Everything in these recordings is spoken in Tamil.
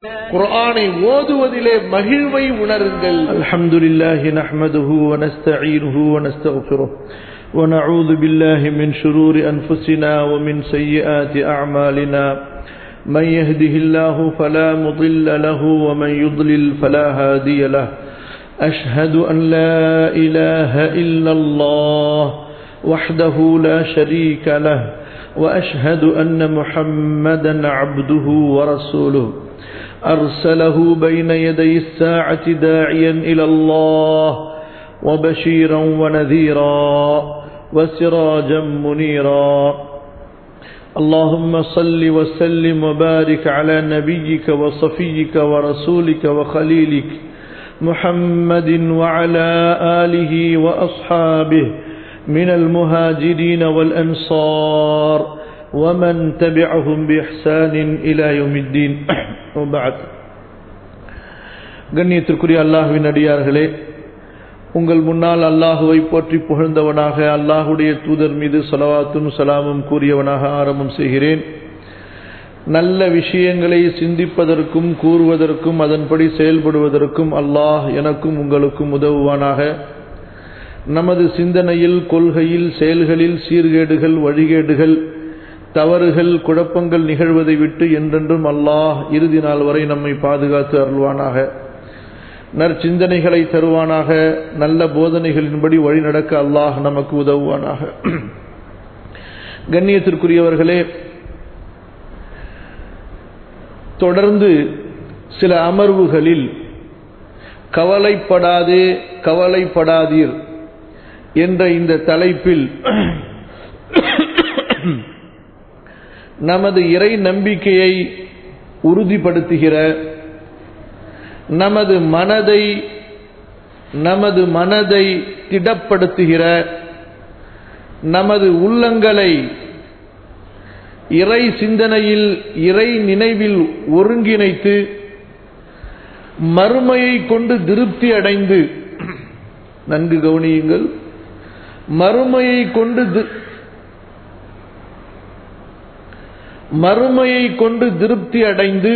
குர்ஆனை ஓதுவதிலே மகிழ்வை உணருங்கள் الحمد لله نحمده ونستعينه ونستغفره ونعوذ بالله من شرور أنفسنا ومن سيئات أعمالنا من يهده الله فلا مضل له ومن يضلل فلا هادي له أشهد أن لا إله إلا الله وحده لا شريك له وأشهد أن محمدا عبده ورسوله أرسله بين يدي الساعة داعيا إلى الله وبشيرا ونذيرا وسراجا منيرا اللهم صل وسلم وبارك على نبيك وصفيك ورسولك وخليلك محمد وعلى آله وأصحابه من المهاجرين والأنصار ومن تبعهم بإحسان إلى يوم الدين وبعد கண்ணியத்திற்குரிய அல்லாஹுவின் அடியார்களே உங்கள் முன்னால் அல்லாஹுவை போற்றி புகழ்ந்தவனாக அல்லாஹுடைய தூதர் மீது சலவாத்தும் சலாமும் கூறியவனாக ஆரம்பம் செய்கிறேன் நல்ல விஷயங்களை சிந்திப்பதற்கும் கூறுவதற்கும் அதன்படி செயல்படுவதற்கும் அல்லாஹ் எனக்கும் உங்களுக்கும் உதவுவானாக நமது சிந்தனையில் கொள்கையில் செயல்களில் சீர்கேடுகள் வழிகேடுகள் தவறுகள் குழப்பங்கள் நிகழ்வதை விட்டு என்றென்றும் அல்லாஹ் இறுதி நாள் வரை நம்மை பாதுகாத்து அருள்வானாக நற்சிந்தனைகளை தருவானாக நல்ல போதனைகளின்படி வழி நடக்க அல்லாஹ் நமக்கு உதவுவானாக கண்ணியத்திற்குரியவர்களே தொடர்ந்து சில அமர்வுகளில் கவலைப்படாதே கவலைப்படாதீர் என்ற இந்த தலைப்பில் நமது இறை நம்பிக்கையை உறுதிப்படுத்துகிற நமது மனதை நமது மனதை திடப்படுத்துகிற நமது உள்ளங்களை இறை சிந்தனையில் இறை நினைவில் ஒருங்கிணைத்து மறுமையை கொண்டு திருப்தி அடைந்து நன்கு கவனியுங்கள் மறுமையை கொண்டு மறுமையை கொண்டு திருப்தி அடைந்து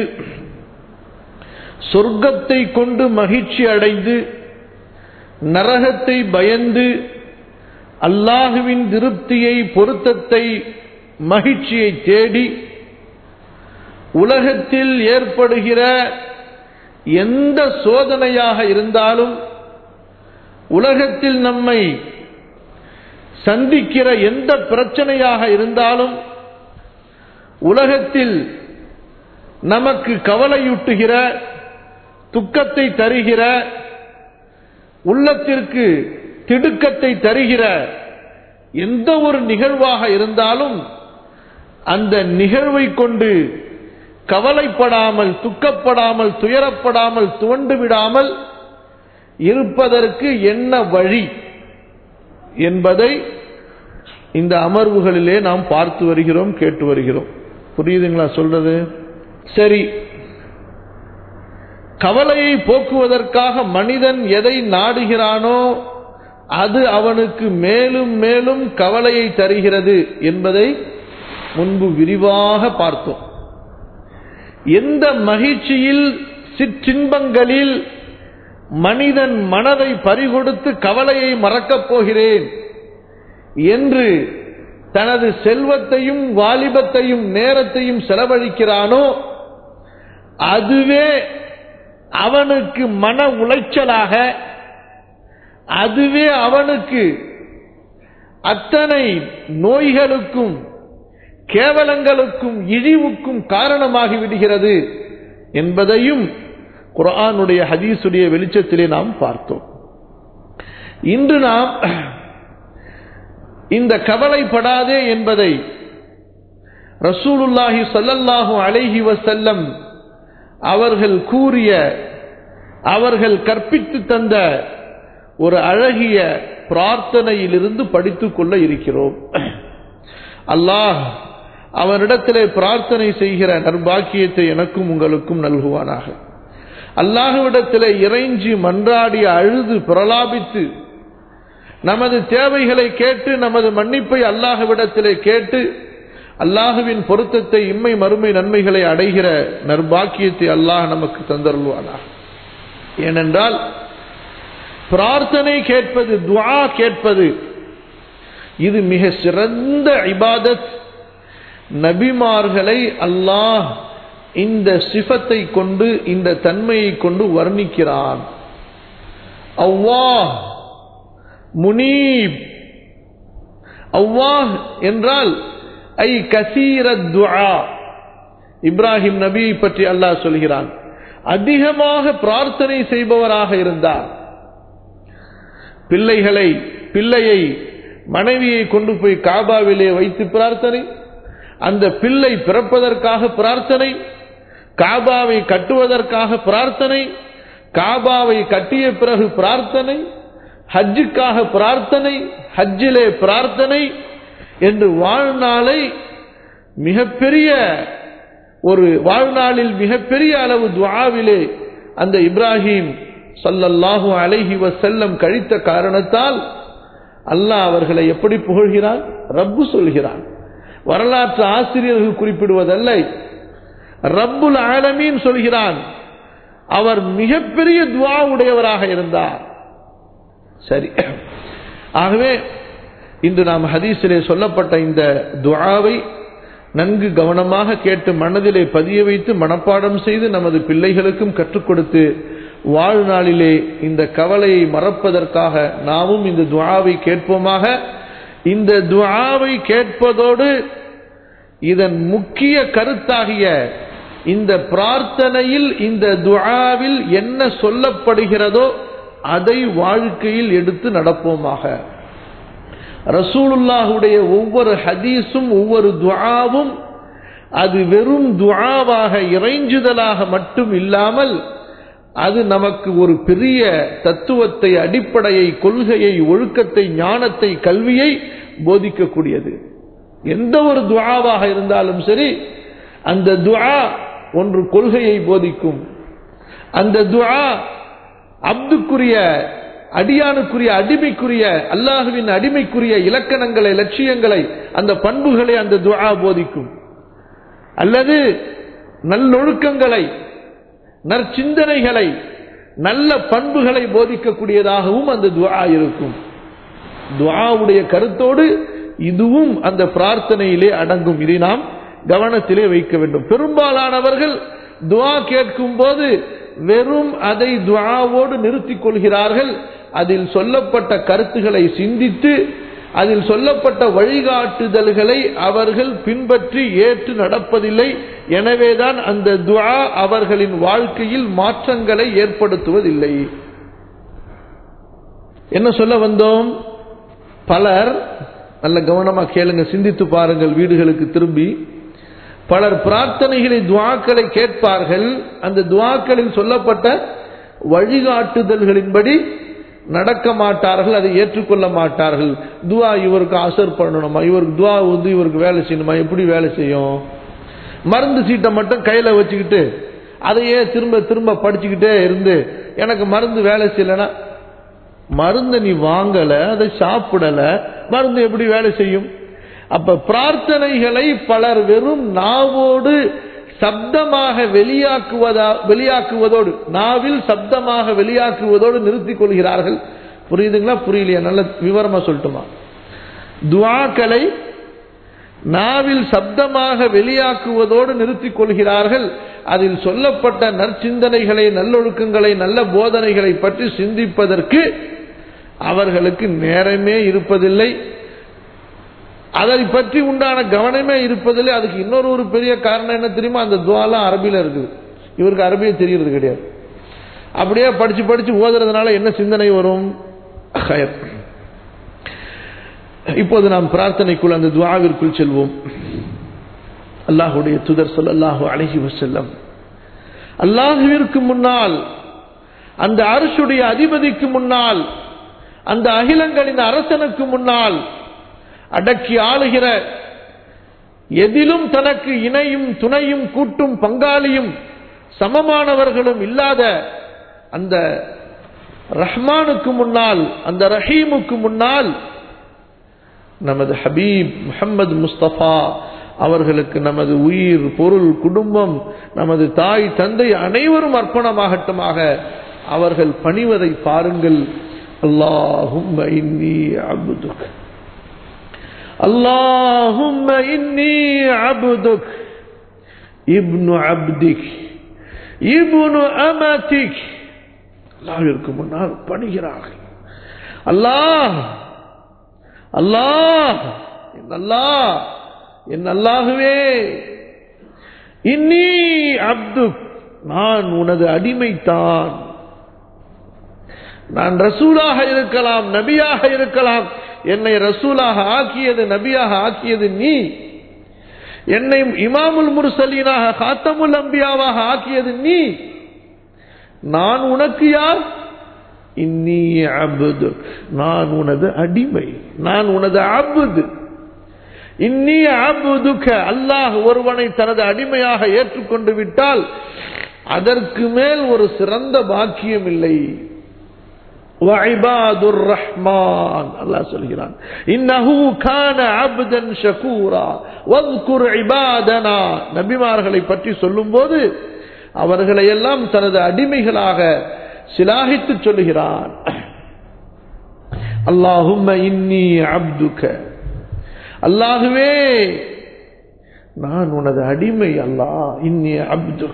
சொர்க்கத்தை கொண்டு மகிழ்ச்சி அடைந்து நரகத்தை பயந்து அல்லாஹுவின் திருப்தியை பொருத்தத்தை மகிழ்ச்சியை தேடி உலகத்தில் ஏற்படுகிற எந்த சோதனையாக இருந்தாலும் உலகத்தில் நம்மை சந்திக்கிற எந்த பிரச்சனையாக இருந்தாலும் உலகத்தில் நமக்கு கவலையூட்டுகிற துக்கத்தை தருகிற உள்ளத்திற்கு திடுக்கத்தை தருகிற எந்த ஒரு நிகழ்வாக இருந்தாலும் அந்த நிகழ்வை கொண்டு கவலைப்படாமல் துக்கப்படாமல் துயரப்படாமல் துவண்டு விடாமல் இருப்பதற்கு என்ன வழி என்பதை இந்த அமர்வுகளிலே நாம் பார்த்து வருகிறோம் கேட்டு வருகிறோம் புரியுதுங்களா சொல்றது சரி கவலையை போக்குவதற்காக மனிதன் எதை நாடுகிறானோ அது அவனுக்கு மேலும் மேலும் கவலையை தருகிறது என்பதை முன்பு விரிவாக பார்த்தோம் எந்த மகிழ்ச்சியில் சிற்றின்பங்களில் மனிதன் மனதை பறிகொடுத்து கவலையை மறக்கப் போகிறேன் என்று தனது செல்வத்தையும் வாலிபத்தையும் நேரத்தையும் செலவழிக்கிறானோ அதுவே அவனுக்கு மன உளைச்சலாக அதுவே அவனுக்கு அத்தனை நோய்களுக்கும் கேவலங்களுக்கும் இழிவுக்கும் காரணமாகி விடுகிறது என்பதையும் குரானுடைய ஹதீசுடைய வெளிச்சத்திலே நாம் பார்த்தோம் இன்று நாம் இந்த கவலைப்படாதே என்பதை ரசூலுல்லாஹி சல்லல்லாஹு அலைஹி வசல்லம் அவர்கள் கூறிய அவர்கள் கற்பித்து தந்த ஒரு அழகிய பிரார்த்தனையிலிருந்து படித்துக் கொள்ள இருக்கிறோம் அல்லாஹ் அவனிடத்திலே பிரார்த்தனை செய்கிற நர்பாக்கியத்தை எனக்கும் உங்களுக்கும் நல்குவானாக அல்லாஹுவிடத்திலே இறைஞ்சி மன்றாடி அழுது பிரலாபித்து நமது தேவைகளை கேட்டு நமது மன்னிப்பை அல்லாஹுவிடத்திலே கேட்டு அல்லாஹுவின் பொருத்தத்தை இம்மை மறுமை நன்மைகளை அடைகிற நர்பாக்கியத்தை அல்லாஹ் நமக்கு தந்தருள்வானா ஏனென்றால் பிரார்த்தனை கேட்பது துவா கேட்பது இது மிக சிறந்த இபாதத் நபிமார்களை அல்லாஹ் இந்த சிஃபத்தை கொண்டு இந்த தன்மையை கொண்டு வர்ணிக்கிறான் அவ்வாஹ் முனீப் அவ்வாஹ் என்றால் ஐ கசீர துஆ இப்ராஹிம் நபியை பற்றி அல்லாஹ் சொல்கிறான் அதிகமாக பிரார்த்தனை செய்பவராக இருந்தார் பிள்ளைகளை பிள்ளையை மனைவியை கொண்டு போய் காபாவிலே வைத்து பிரார்த்தனை அந்த பிள்ளை பிறப்பதற்காக பிரார்த்தனை காபாவை கட்டுவதற்காக பிரார்த்தனை காபாவை கட்டிய பிறகு பிரார்த்தனை ஹஜ்ஜுக்காக பிரார்த்தனை ஹஜ்ஜிலே பிரார்த்தனை என்று வாழ்நாளை மிகப்பெரிய ஒரு வாழ்நாளில் மிகப்பெரிய அளவு துவாவிலே அந்த இப்ராஹிம் சல்லல்லாஹு அலைஹி வசல்லம் கழித்த காரணத்தால் அல்லாஹ் அவர்களை எப்படி புகழ்கிறான் ரப்பு சொல்கிறான் வரலாற்று ஆசிரியர்கள் குறிப்பிடுவதல்ல ரப்புல் ஆலமீன் சொல்கிறான் அவர் மிகப்பெரிய துவா உடையவராக இருந்தார் சரி ஆகவே இன்று நாம் ஹதீஸிலே சொல்லப்பட்ட இந்த துவாவை நன்கு கவனமாக கேட்டு மனதிலே பதிய வைத்து மனப்பாடம் செய்து நமது பிள்ளைகளுக்கும் கற்றுக் கொடுத்து வாழ்நாளிலே இந்த கவலையை மறப்பதற்காக நாமும் இந்த துவாவை கேட்போமாக இந்த துவாவை கேட்பதோடு இதன் முக்கிய கருத்தாகிய இந்த பிரார்த்தனையில் இந்த துஆவில் என்ன சொல்லப்படுகிறதோ அதை வாழ்க்கையில் எடுத்து நடப்போமாக ரசூலுல்லாஹுடைய ஒவ்வொரு ஹதீஸும் ஒவ்வொரு துஆவும் அது வெறும் துஆவாக இறைஞ்சுதலாக மட்டும் இல்லாமல் அது நமக்கு ஒரு பெரிய தத்துவத்தை அடிப்படையை கொள்கையை ஒழுக்கத்தை ஞானத்தை கல்வியை போதிக்கக்கூடியது எந்த ஒரு துஆவாக இருந்தாலும் சரி அந்த துஆ ஒன்று கொள்கையை போதிக்கும் அந்த துஆ அப்துக்குரிய அடியானுக்குரிய அடிமைக்குரிய அல்லாஹுவின் அடிமைக்குரிய இலக்கணங்களை லட்சியங்களை அந்த பண்புகளை அந்த துஆ போதிக்கும் அல்லது நல்லொழுக்கங்களை நற்சிந்தனைகளை நல்ல பண்புகளை போதிக்கக்கூடியதாகவும் அந்த துஆ இருக்கும் துஆவுடைய கருத்தோடு இதுவும் அந்த பிரார்த்தனையிலே அடங்கும் இதை நாம் கவனத்திலே வைக்க வேண்டும் பெரும்பாலானவர்கள் துஆ கேட்கும் போது வெறும் அதை துஆவோடு நிறுத்திக் கொள்கிறார்கள் அதில் சொல்லப்பட்ட கருத்துக்களை சிந்தித்து அதில் சொல்லப்பட்ட வழிகாட்டுதல்களை அவர்கள் பின்பற்றி ஏற்று நடப்பதில்லை எனவேதான் அந்த துஆ அவர்களின் வாழ்க்கையில் மாற்றங்களை ஏற்படுத்துவதில்லை என்ன சொல்ல வந்தோம் பலர் நல்ல கவனமா கேளுங்க சிந்தித்து பாருங்கள் வீடுகளுக்கு திரும்பி பலர் பிரார்த்தனைகளை துவாக்களை கேட்பார்கள் அந்த துவாக்களில் சொல்லப்பட்ட வழிகாட்டுதல்களின்படி நடக்க மாட்டார்கள் அதை ஏற்றுக்கொள்ள மாட்டார்கள் துவா இவருக்கு அசர் பண்ணணுமா இவருக்கு துவா வந்து இவருக்கு வேலை செய்யணுமா எப்படி வேலை செய்யும் மருந்து சீட்டை மட்டும் கையில வச்சுக்கிட்டு அதையே திரும்ப திரும்ப படிச்சுக்கிட்டே இருந்து எனக்கு மருந்து வேலை செய்யலைன்னா மருந்து நீ வாங்கல அதை சாப்பிடல மருந்து எப்படி வேலை செய்யும் அப்ப பிரார்த்தனைகளை பலர் வெறும் நாவோடு சப்தமாக வெளியாக்குவதா வெளியாக்குவதோடு நாவில் சப்தமாக வெளியாக்குவதோடு நிறுத்திக் கொள்கிறார்கள் புரியுதுங்களா புரியலையா நல்ல விவரமா சொல்லட்டுமா துவாக்களை நாவில் சப்தமாக வெளியாக்குவதோடு நிறுத்திக் கொள்கிறார்கள் அதில் சொல்லப்பட்ட நற்சிந்தனைகளை நல்லொழுக்கங்களை நல்ல போதனைகளை பற்றி சிந்திப்பதற்கு அவர்களுக்கு நேரமே இருப்பதில்லை அதை பற்றி உண்டான கவனமே இருப்பதில்லை அதுக்கு இன்னொரு ஒரு பெரிய காரணம் என்ன தெரியுமா அந்த துவாலாம் அரபியில் இருக்குது இவருக்கு அரபியே தெரியறது கிடையாது அப்படியே படிச்சு படிச்சு ஓதுறதுனால என்ன சிந்தனை வரும் இப்போது நாம் பிரார்த்தனைக்குள் அந்த துவாவிற்குள் செல்வோம் அல்லாஹுடைய துதர் சொல் அல்லாஹு அழகி வசல்லம் அல்லாஹுவிற்கு முன்னால் அந்த அரசுடைய அதிபதிக்கு முன்னால் அந்த அகிலங்களின் அரசனுக்கு முன்னால் அடக்கி ஆளுகிற எதிலும் தனக்கு இணையும் துணையும் கூட்டும் பங்காளியும் சமமானவர்களும் இல்லாத அந்த ரஹ்மானுக்கு முன்னால் அந்த ரஹீமுக்கு முன்னால் நமது ஹபீப் முகமது முஸ்தபா அவர்களுக்கு நமது உயிர் பொருள் குடும்பம் நமது தாய் தந்தை அனைவரும் அர்ப்பணமாகட்டுமாக அவர்கள் பணிவதை பாருங்கள் அல்லாஹும் இன்னி அபுதுக் அல்லாஹும் இன்னி அபுதுக் இப்னு அப்திக் இப்னு அமதிக் அல்லாஹ்விற்கு முன்னால் பணிகிறார்கள் அல்லாஹ் அல்லாஹ் என் அல்லாஹ் என் அல்லாஹுவே இன்னி அப்து நான் உனது அடிமைத்தான் நான் ரசூலாக இருக்கலாம் நபியாக இருக்கலாம் என்னை ரசூலாக ஆக்கியது நபியாக ஆக்கியது நீ என்னை இமாமுல் முர்சலீனாக காத்தமுல் அம்பியாவாக ஆக்கியது நீ நான் உனக்கு யார் இன்னி அபுது நான் உனது அடிமை நான் உனது அபுது இன்னி அபுதுக்க அல்லாஹ் ஒருவனை தனது அடிமையாக ஏற்றுக்கொண்டு விட்டால் அதற்கு மேல் ஒரு சிறந்த பாக்கியம் இல்லை وعباد الرحمن الله சொல்கிறான் انه كان عبدا شكورا واذكر عبادنا நபிமார்களை பற்றி சொல்லும்போது அவர்களை எல்லாம் தனது அடிமைகளாக சிலாகித்து சொல்லுகிறான் அல்லாஹும்ம இன்னி அப்துக அல்லாஹுவே நான் உனது அடிமை அல்லாஹ் இன்னி அப்து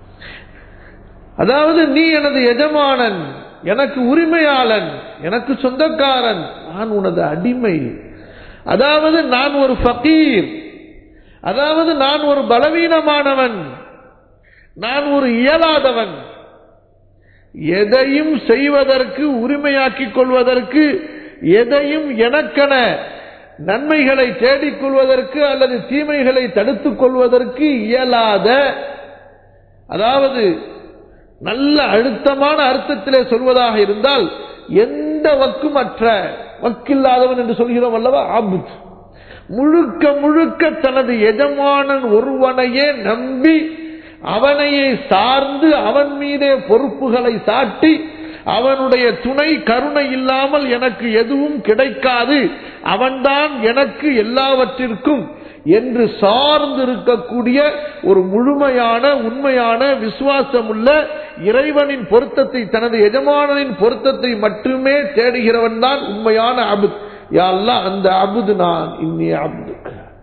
அதாவது நீ எனது எஜமானன் எனக்கு உரிமையாளன் எனக்கு சொந்தக்காரன் நான் உனது அடிமை அதாவது நான் ஒரு ஃபகீர் அதாவது நான் ஒரு பலவீனமானவன் நான் ஒரு இயலாதவன் எதையும் செய்வதற்கு உரிமையாக்கிக் கொள்வதற்கு எதையும் எனக்கென நன்மைகளை தேடிக் கொள்வதற்கு அல்லது தீமைகளை தடுத்துக் கொள்வதற்கு இயலாத அதாவது நல்ல அழுத்தமான அர்த்தத்திலே சொல்வதாக இருந்தால் எந்த வக்கும் அற்ற வக்கில்லாதவன் என்று சொல்கிறோம் அல்லவா ஆபுத் முழுக்க முழுக்க தனது எஜமானன் ஒருவனையே நம்பி அவனையே சார்ந்து அவன் மீதே பொறுப்புகளை சாட்டி அவனுடைய துணை கருணை இல்லாமல் எனக்கு எதுவும் கிடைக்காது அவன்தான் எனக்கு எல்லாவற்றிற்கும் என்று சார்ந்து இருக்கக்கூடிய ஒரு முழுமையான உண்மையான விசுவாசமுள்ள இறைவனின் பொருத்தத்தை தனது எஜமானனின் பொருத்தத்தை மட்டுமே தேடுகிறவன் தான் உண்மையான அபுத் யாழ்லா அந்த அபுது நான் இன்னிய அபுது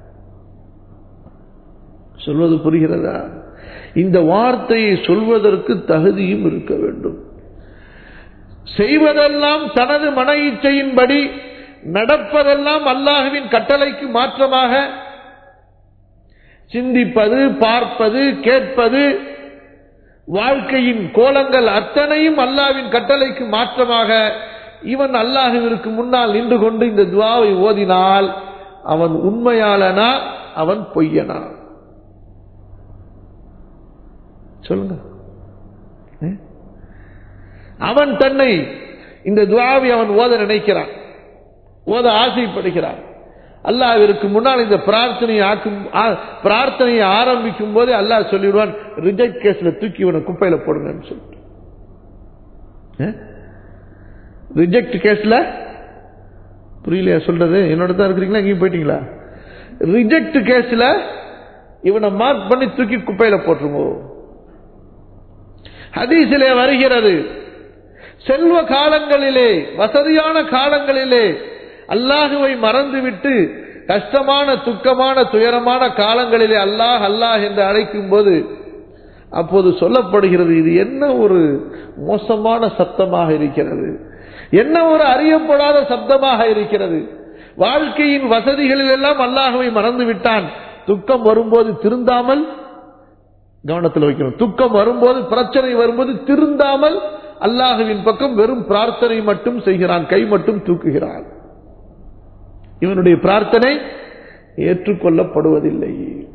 சொல்வது புரிகிறதா இந்த வார்த்தையை சொல்வதற்கு தகுதியும் இருக்க வேண்டும் செய்வதெல்லாம் தனது மன இச்சையின்படி நடப்பதெல்லாம் அல்லாஹுவின் கட்டளைக்கு மாற்றமாக சிந்திப்பது பார்ப்பது கேட்பது வாழ்க்கையின் கோலங்கள் அத்தனையும் அல்லாவின் கட்டளைக்கு மாற்றமாக இவன் அல்லாஹுவிற்கு முன்னால் நின்று கொண்டு இந்த துவாவை ஓதினால் அவன் உண்மையாளனா அவன் பொய்யனா சொல்லுங்க அவன் தன்னை இந்த துவாவை அவன் ஓத நினைக்கிறான் ஓத ஆசைப்படுகிறான் அல்லாவிற்கு முன்னால் இந்த பிரார்த்தனையை ஆக்கும் பிரார்த்தனையை ஆரம்பிக்கும் போதே அல்லாஹ் சொல்லிடுவான் ரிஜெக்ட் கேஸ்ல தூக்கி இவனை குப்பையில போடுங்கன்னு சொல்லிட்டு ரிஜெக்ட் கேஸ்ல புரியலையா சொல்றது என்னோட தான் இருக்கிறீங்களா எங்கேயும் போயிட்டீங்களா ரிஜெக்ட் கேஸ்ல இவனை மார்க் பண்ணி தூக்கி குப்பையில போட்டுருமோ ஹதீசிலே வருகிறது செல்வ காலங்களிலே வசதியான காலங்களிலே அல்லாஹுவை மறந்துவிட்டு கஷ்டமான துக்கமான துயரமான காலங்களிலே அல்லாஹ் அல்லாஹ் என்று அழைக்கும் போது அப்போது சொல்லப்படுகிறது இது என்ன ஒரு மோசமான சப்தமாக இருக்கிறது என்ன ஒரு அறியப்படாத சப்தமாக இருக்கிறது வாழ்க்கையின் வசதிகளில் எல்லாம் அல்லாஹுவை மறந்து விட்டான் துக்கம் வரும்போது திருந்தாமல் கவனத்தில் வைக்கணும் துக்கம் வரும்போது பிரச்சனை வரும்போது திருந்தாமல் அல்லாஹுவின் பக்கம் வெறும் பிரார்த்தனை மட்டும் செய்கிறான் கை மட்டும் தூக்குகிறான் இவனுடைய பிரார்த்தனை ஏற்றுக்கொள்ளப்படுவதில்லை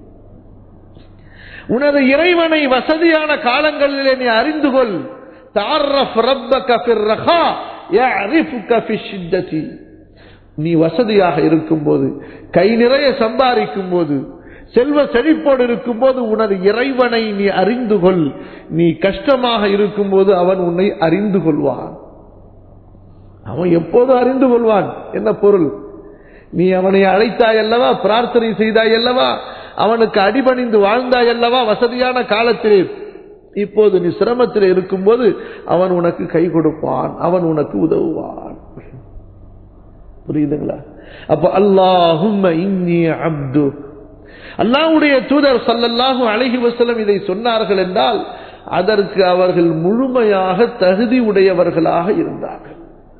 உனது இறைவனை வசதியான காலங்களிலே நீ அறிந்து கொள் நீ வசதியாக இருக்கும் போது கை நிறைய சம்பாதிக்கும் போது செல்வ செழிப்போடு இருக்கும் போது உனது இறைவனை நீ அறிந்து கொள் நீ கஷ்டமாக இருக்கும் போது அவன் உன்னை அறிந்து கொள்வான் அவன் எப்போதும் அறிந்து கொள்வான் என்ன பொருள் நீ அவனை அழைத்தாய் அல்லவா பிரார்த்தனை செய்தாய் அல்லவா அவனுக்கு அடிபணிந்து வாழ்ந்தாய் அல்லவா வசதியான காலத்திலே இப்போது நீ சிரமத்தில் இருக்கும்போது அவன் உனக்கு கை கொடுப்பான் அவன் உனக்கு உதவுவான் புரியுதுங்களா அப்ப அல்லாஹும் இன்னி அப்து அல்லாஹ்வுடைய தூதர் ஸல்லல்லாஹு அலைஹி வஸல்லம் இதை சொன்னார்கள் என்றால் அதற்கு அவர்கள் முழுமையாக தகுதி உடையவர்களாக இருந்தார்கள்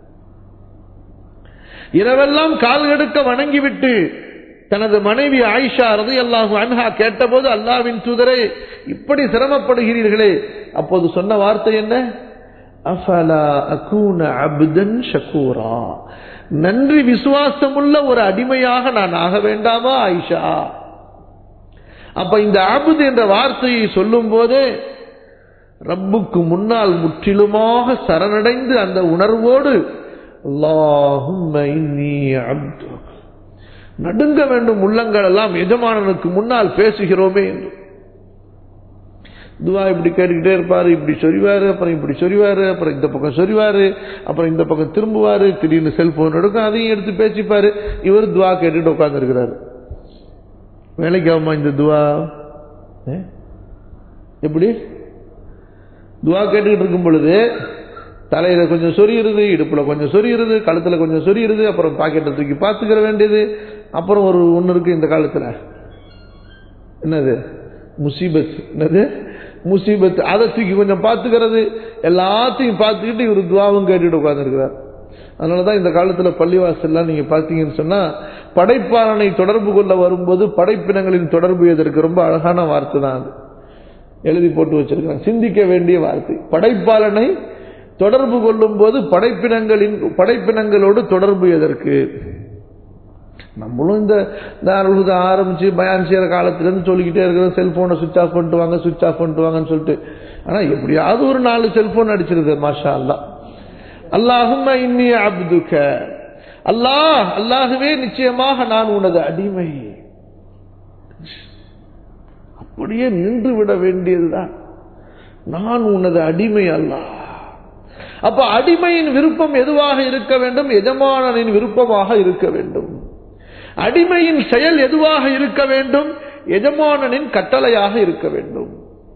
இரவெல்லாம் கால் கெடுக்க வணங்கிவிட்டு தனது மனைவி ஆயிஷா ரலியல்லாஹு அன்ஹா கேட்டபோது அல்லாஹ்வின் தூதரே இப்படி சிரமப்படுகிறீர்களே அப்போது சொன்ன வார்த்தை என்ன அஃபலா அகூன அப்தன் ஷக்கூரா நன்றி விசுவாசமுள்ள ஒரு அடிமையாக நான் ஆக வேண்டாமா ஆயிஷா அப்ப இந்த அபுத் என்ற வார்த்தையை சொல்லும் போதே ரப்புக்கு முன்னால் முற்றிலுமாக சரணடைந்து அந்த உணர்வோடு அல்லாஹும்ம இன்னி அப்துக் நடுங்க வேண்டும் உள்ளங்கள் எல்லாம் எஜமானனுக்கு முன்னால் பேசுகிறோமே என்று துவா இப்படி கேட்டுக்கிட்டே இருப்பாரு இப்படி சொரிவாரு அப்புறம் இப்படி சொரிவாரு அப்புறம் இந்த பக்கம் சொரிவாரு அப்புறம் இந்த பக்கம் திரும்புவாரு திடீர்னு செல்போன் எடுக்கும் அதையும் எடுத்து பேசிப்பாரு இவர் துவா கேட்டுட்டு உட்கார்ந்து இருக்கிறாரு வேலைக்கு ஆகுமா இந்த துவா ஏ? எப்படி துவா கேட்டுக்கிட்டு இருக்கும் பொழுது தலையில கொஞ்சம் சொரியுறது இடுப்புல கொஞ்சம் சொரியுறது கழுத்துல கொஞ்சம் சொரியுறது அப்புறம் பாக்கெட்டை தூக்கி பார்த்துக்கிற வேண்டியது அப்புறம் ஒரு ஒன்று இருக்கு இந்த காலத்துல என்னது முசீபத் என்னது முசீபத் அதை தூக்கி கொஞ்சம் பார்த்துக்கிறது எல்லாத்தையும் பார்த்துக்கிட்டு இவர் துவாவும் கேட்டுட்டு உட்கார்ந்துருக்கிறார் அதனாலதான் இந்த காலத்துல பள்ளிவாசல்லாம் நீங்க பார்த்தீங்கன்னு சொன்னா படைப்பாளனை தொடர்பு கொள்ள வரும்போது படைப்பினங்களின் தொடர்பு எதற்கு ரொம்ப அழகான வார்த்தை தான் அது எழுதி போட்டு வச்சிருக்கிறாங்க சிந்திக்க வேண்டிய வார்த்தை படைப்பாளனை தொடர்பு கொள்ளும் போது படைப்பினங்களின் படைப்பினங்களோடு தொடர்பு எதற்கு நம்மளும் இந்த தாருலுக்கு ஆரம்பிச்சு பயான் செய்யற காலத்துல இருந்து சொல்லிக்கிட்டே இருக்கிறோம் செல்போனை சுவிச் ஆஃப் பண்ணிட்டு வாங்க சுவிச் ஆஃப் பண்ணிட்டு வாங்கன்னு சொல்லிட்டு ஆனா எப்படியாவது ஒரு நாலு செல்போன் அடிச்சிருது மாஷா அல்லா அல்லாஹும் இன்னி அப்துக அல்லாஹ் அல்லாஹுவே நிச்சயமாக நான் உனது அடிமை அப்படியே நின்று விட வேண்டியதுதான் நான் உனது அடிமை அல்லாஹ் அப்ப அடிமையின் விருப்பம் எதுவாக இருக்க வேண்டும் எஜமானனின் விருப்பமாக இருக்க வேண்டும் அடிமையின் செயல் எதுவாக இருக்க வேண்டும் எஜமானனின் கட்டளையாக இருக்க வேண்டும்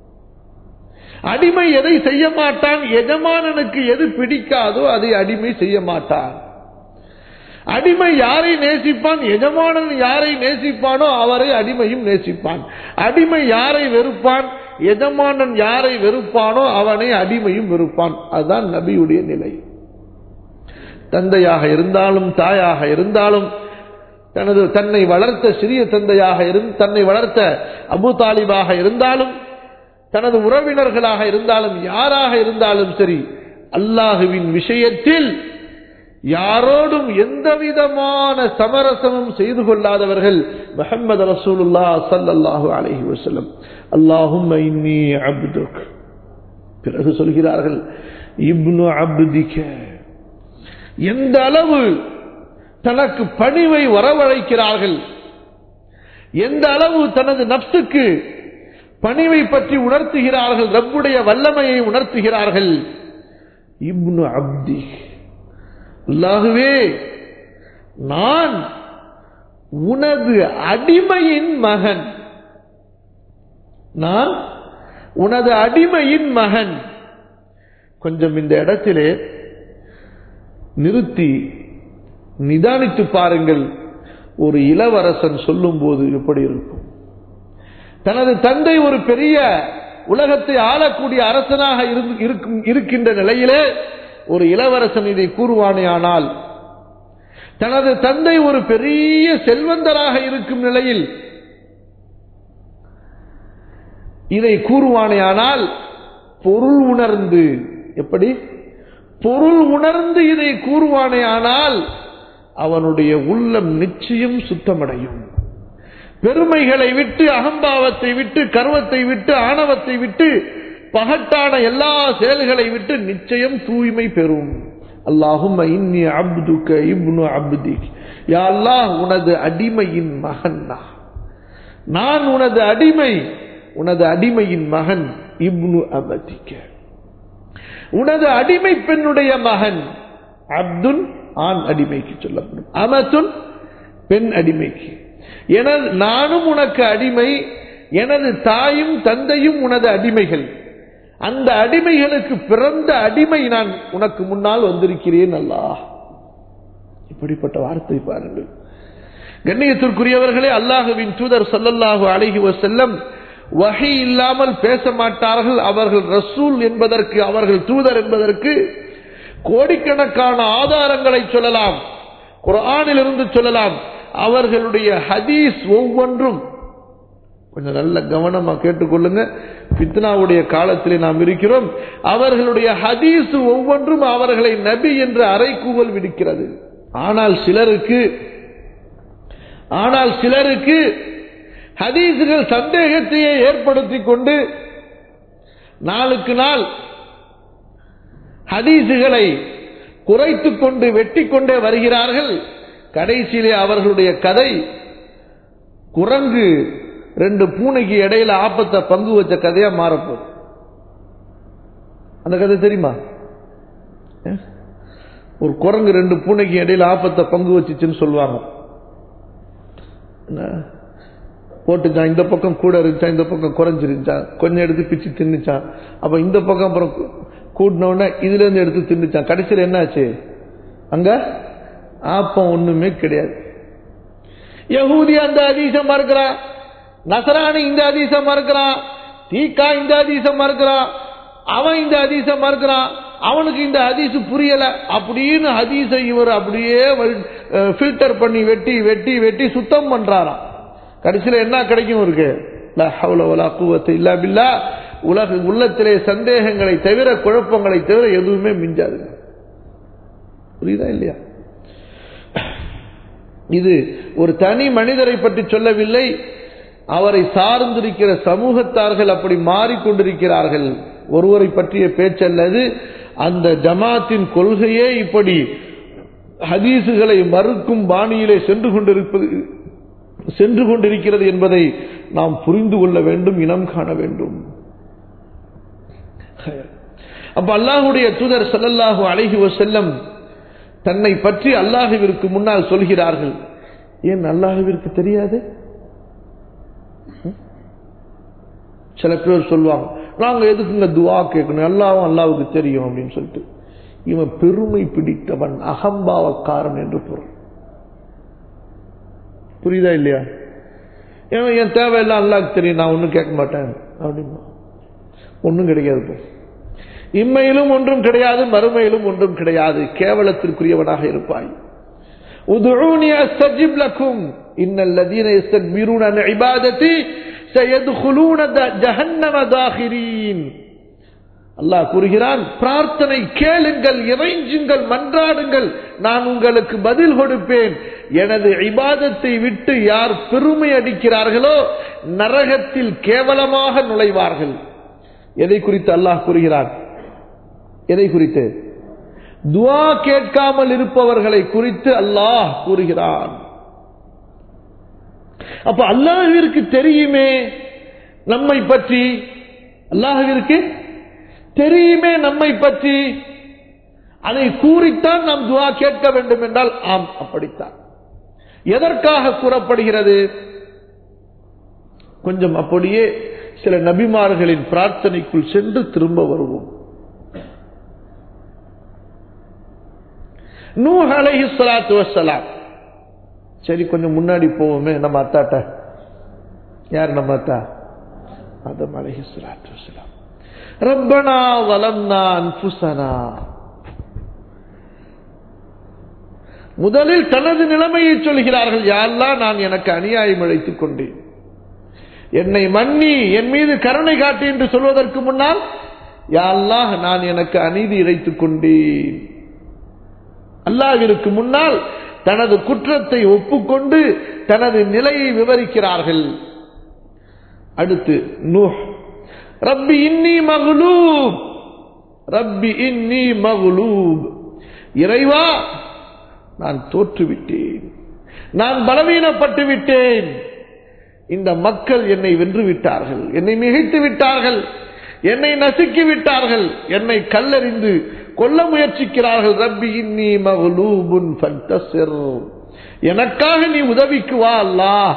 அடிமை எதை செய்ய மாட்டான் எஜமானனுக்கு எது பிடிக்காதோ அதை அடிமை செய்ய மாட்டான் அடிமை யாரை நேசிப்பான் எஜமானன் யாரை நேசிப்பானோ அவரை அடிமையும் நேசிப்பான் அடிமை யாரை வெறுப்பான் எஜமானன் யாரை வெறுப்பானோ அவனை அடிமையும் வெறுப்பான் அதுதான் நபியுடைய நிலை தந்தையாக இருந்தாலும் தாயாக இருந்தாலும் தனது தன்னை வளர்த்த சிறிய தந்தையாக இருந்து தன்னை வளர்த்த அபு தாலிபாக இருந்தாலும் தனது உறவினர்களாக இருந்தாலும் யாராக இருந்தாலும் சரி அல்லாஹுவின் விஷயத்தில் யாரோடும் எந்த விதமான சமரசமும் செய்து கொள்ளாதவர்கள் முஹம்மது ரசூலுல்லா சல்லல்லாஹு அலைஹி வஸல்லம் அல்லாஹும் இன்னி அப்துக் பிறகு சொல்கிறார்கள் இப்னு அப்திக எந்த அளவு தனக்கு பணிவை வரவழைக்கிறார்கள் எந்த அளவு தனது நப்சுக்கு பணிவை பற்றி உணர்த்துகிறார்கள் ரப்புடைய வல்லமையை உணர்த்துகிறார்கள் இப்னு அப்தி அல்லாகுவே நான் உனது அடிமையின் மகன் நான் உனது அடிமையின் மகன் கொஞ்சம் இந்த இடத்திலே நிறுத்தி நிதானித்து பாருங்கள் ஒரு இளவரசன் சொல்லும் போது எப்படி இருக்கும் தனது தந்தை ஒரு பெரிய உலகத்தை ஆளக்கூடிய அரசனாக இருந்து- இருக்கும்- இருக்கின்ற நிலையிலே ஒரு இளவரசன் இதை கூறுவானே ஆனால் தனது தந்தை ஒரு பெரிய செல்வந்தராக இருக்கும் நிலையில் இதை கூறுவானே ஆனால் பொருள் உணர்ந்து எப்படி பொருள் உணர்ந்து இதை கூறுவானே ஆனால் அவனுடைய உள்ளம் நிச்சயம் சுத்தமடையும் பெருமைகளை விட்டு அகம்பாவத்தை விட்டு கர்வத்தை விட்டு ஆணவத்தை விட்டு பகட்டான எல்லா செயல்களை விட்டு நிச்சயம் தூய்மை பெறும் அல்லாஹும் இன்னி அப்துக இப்னு அப்தி யா அல்லாஹ் உனது அடிமையின் மகன் நான். நான் உனது அடிமை உனது அடிமையின் மகன் இப்னு அபதிக்க உனது அடிமை பெண்ணுடைய மகன் அப்துல் ஆண் அடிமைக்கு சொல்லப்படும் அமத்துன் பெண் அடிமைக்கு எனது நானும் உனக்கு அடிமை எனது தாயும் தந்தையும் உனது அடிமைகள் அந்த அடிமைகளுக்கு பிறந்த அடிமை நான் உனக்கு முன்னால் வந்திருக்கிறேன் அல்லாஹ் இப்படிப்பட்ட வார்த்தை பாருங்கள் கண்ணியத்திற்குரியவர்களே அல்லாஹுவின் தூதர் சல்லல்லாஹு அலைஹி வஸல்லம் வகை இல்லாமல் பேச மாட்டார்கள் அவர்கள் ரசூல் என்பதற்கு அவர்கள் தூதர் என்பதற்கு கோடிக்கணக்கான ஆதாரங்களை சொல்லலாம் குர்ஆனிலிருந்து சொல்லலாம் அவர்களுடைய ஹதீஸ் ஒவ்வொன்றும் கொஞ்சம் நல்ல கவனமா கேட்டுக்கொள்ளுங்க பித்னாவுடைய காலத்திலே நாம் இருக்கிறோம் அவர்களுடைய ஹதீஸ் ஒவ்வொன்றும் அவர்களை நபி என்று அறைகூவல் விடுக்கிறது ஆனால் சிலருக்கு ஆனால் சிலருக்கு ஹதீஸுகள் சந்தேகத்தையே ஏற்படுத்திக் கொண்டு நாளுக்கு நாள் ஹதீஸுகளை குறைத்துக் கொண்டு வெட்டி கொண்டே வருகிறார்கள் கடைசியிலே அவர்களுடைய கதை குரங்கு ரெண்டு பூனைக்கு இடையில ஆப்பத்தை பங்கு வச்ச கதையா மாறப்போகுது அந்த கதை தெரியுமா அஹ்? ஒரு குரங்கு ரெண்டு பூனைக்கு இடையில ஆப்பத்தை பங்கு வச்சுச்சுன்னு சொல்லுவாங்க என்ன? போட்டுச்சான் இந்த பக்கம் கூட இருந்துச்சான் இந்த பக்கம் குறைஞ்சிருந்துச்சான் கொஞ்சம் எடுத்து பிச்சு தின்னுச்சான் அப்ப இந்த பக்கம் அப்புறம் கூட்டின உடனே இதுல இருந்து எடுத்து தின்னுச்சான் கடைசியில் என்னாச்சு அங்க ஆப்பம் ஒண்ணுமே கிடையாது யகூதி அந்த அதீசம் மறுக்கிறான் நசராணி இந்த அதீசம் மறுக்கிறான் தீக்கா இந்த அதீசம் மறுக்கிறான் அவன் இந்த அதீசம் மறுக்கிறான் அவனுக்கு இந்த ஹதீஸ் புரியல அப்படின்னு ஹதீஸை இவர் அப்படியே ஃபில்டர் பண்ணி வெட்டி வெட்டி வெட்டி சுத்தம் பண்றாராம் கடைசியில் என்ன கிடைக்கும் இருக்கு லா ஹவ்ல வலா குவத்த இல்லா பில்லா உலக உள்ளத்திலே சந்தேகங்களை தவிர குழப்பங்களை தவிர எதுவுமே மிஞ்சாது புரியுதா இல்லையா இது ஒரு தனி மனிதரை பற்றி சொல்லவில்லை அவரை சார்ந்திருக்கிற சமூகத்தார்கள் அப்படி மாறிக்கொண்டிருக்கிறார்கள் ஒருவரை பற்றிய பேச்சல்லது அந்த ஜமாத்தின் கொள்கையே இப்படி ஹதீசுகளை மறுக்கும் பாணியிலே சென்று கொண்டிருப்பது சென்று கொண்டிருக்கிறது என்பதை நாம் புரிந்து கொள்ள வேண்டும் இனம் காண வேண்டும் அப்ப அல்லாஹுடைய தூதர் ஸல்லல்லாஹு அலைஹி வஸல்லம் தன்னை பற்றி அல்லாஹுவிற்கு முன்னால் சொல்கிறார்கள் ஏன் அல்லாஹுவிற்கு தெரியாது சில பேர் சொல்லுவாங்க நாங்க எதுக்குங்க துவா கேட்கணும் எல்லாவும் அல்லாவுக்கு தெரியும் அப்படின்னு சொல்லிட்டு இவன் பெருமை பிடித்தவன் அகம்பாவக்காரன் என்று பொருள் புரியுதா இல்லையா ஏன்னா என் தேவையெல்லாம் அல்லாவுக்கு தெரியும் நான் ஒன்றும் கேட்க மாட்டேன் அப்படின்னா ஒன்றும் கிடைக்காது போ. இம்மையிலும் ஒன்றும் கிடையாது மறுமையிலும் ஒன்றும் கிடையாது கேவலத்திற்குரியவனாக இருப்பாய் உதுஊனி அஸ்தஜிப் லக்கும் இன்னல் லதீன யஸ்தக்பிரூன அன் இபாதத்தி சயதுகுலூன த- ஜஹன்னம தாகிரீன் அல்லாஹ் கூறுகிறான் பிரார்த்தனை கேளுங்கள் இறைஞ்சுங்கள் மன்றாடுங்கள் நான் உங்களுக்கு பதில் கொடுப்பேன் எனது இபாதத்தை விட்டு யார் பெருமை அடிக்கிறார்களோ நரகத்தில் கேவலமாக நுழைவார்கள் எதை குறித்து அல்லாஹ் கூறுகிறான் எதை குறித்து துஆ கேட்காமல் இருப்பவர்களை குறித்து அல்லாஹ் கூறுகிறான் அப்ப அல்லாஹ்விற்கு தெரியுமே நம்மை பற்றி அல்லாஹ்விற்கு தெரியுமே நம்மை பற்றி அதை கூறித்தான் நாம் துஆ கேட்க வேண்டும் என்றால் ஆம் அப்படித்தான் எதற்காக கூறப்படுகிறது கொஞ்சம் அப்படியே சில நபிமார்களின் பிரார்த்தனைக்குள் சென்று திரும்ப வருவோம் நூஹ் அலைஹி ஸலாத்து வஸ்ஸலாம் சரி கொஞ்சம் முன்னாடி போவோமே நம்ம அத்தாட்ட யார் நம்ம அத்தா ஆதம் அலைஹி ஸலாத்து வஸ்ஸலாம் ரப்பனா வலம்னா அன்ஃபுஸனா முதலில் தனது நிலைமையை சொல்கிறார்கள் யாரெல்லாம் நான் எனக்கு அநியாயம் இழைத்துக் கொண்டேன் என்னை மன்னி என் மீது கருணை காட்டு என்று சொல்வதற்கு முன்னால் யாரெல்லாம் நான் எனக்கு அநீதி இழைத்துக் கொண்டேன் அல்லாஹ்விற்கு முன்னால் தனது குற்றத்தை ஒப்புக்கொண்டு தனது நிலையை விவரிக்கிறார்கள் அடுத்து நூஹ் ரப்பி இன்னி மகுலூப் ரப்பி இன்னி மகுலூப் இறைவா நான் தோற்றுவிட்டேன் நான் பலவீனப்பட்டு விட்டேன் இந்த மக்கள் என்னை வென்று விட்டார்கள் என்னை மிகைத்து விட்டார்கள் என்னை நசுக்கி விட்டார்கள் என்னை கல்லறிந்து கொல்ல முயற்சிக்கிறார்கள் ரப்பி இன்னி மகுலூபுன் ஃபன்தஸிர் எனக்காக நீ உதவிக்கு வா அல்லாஹ்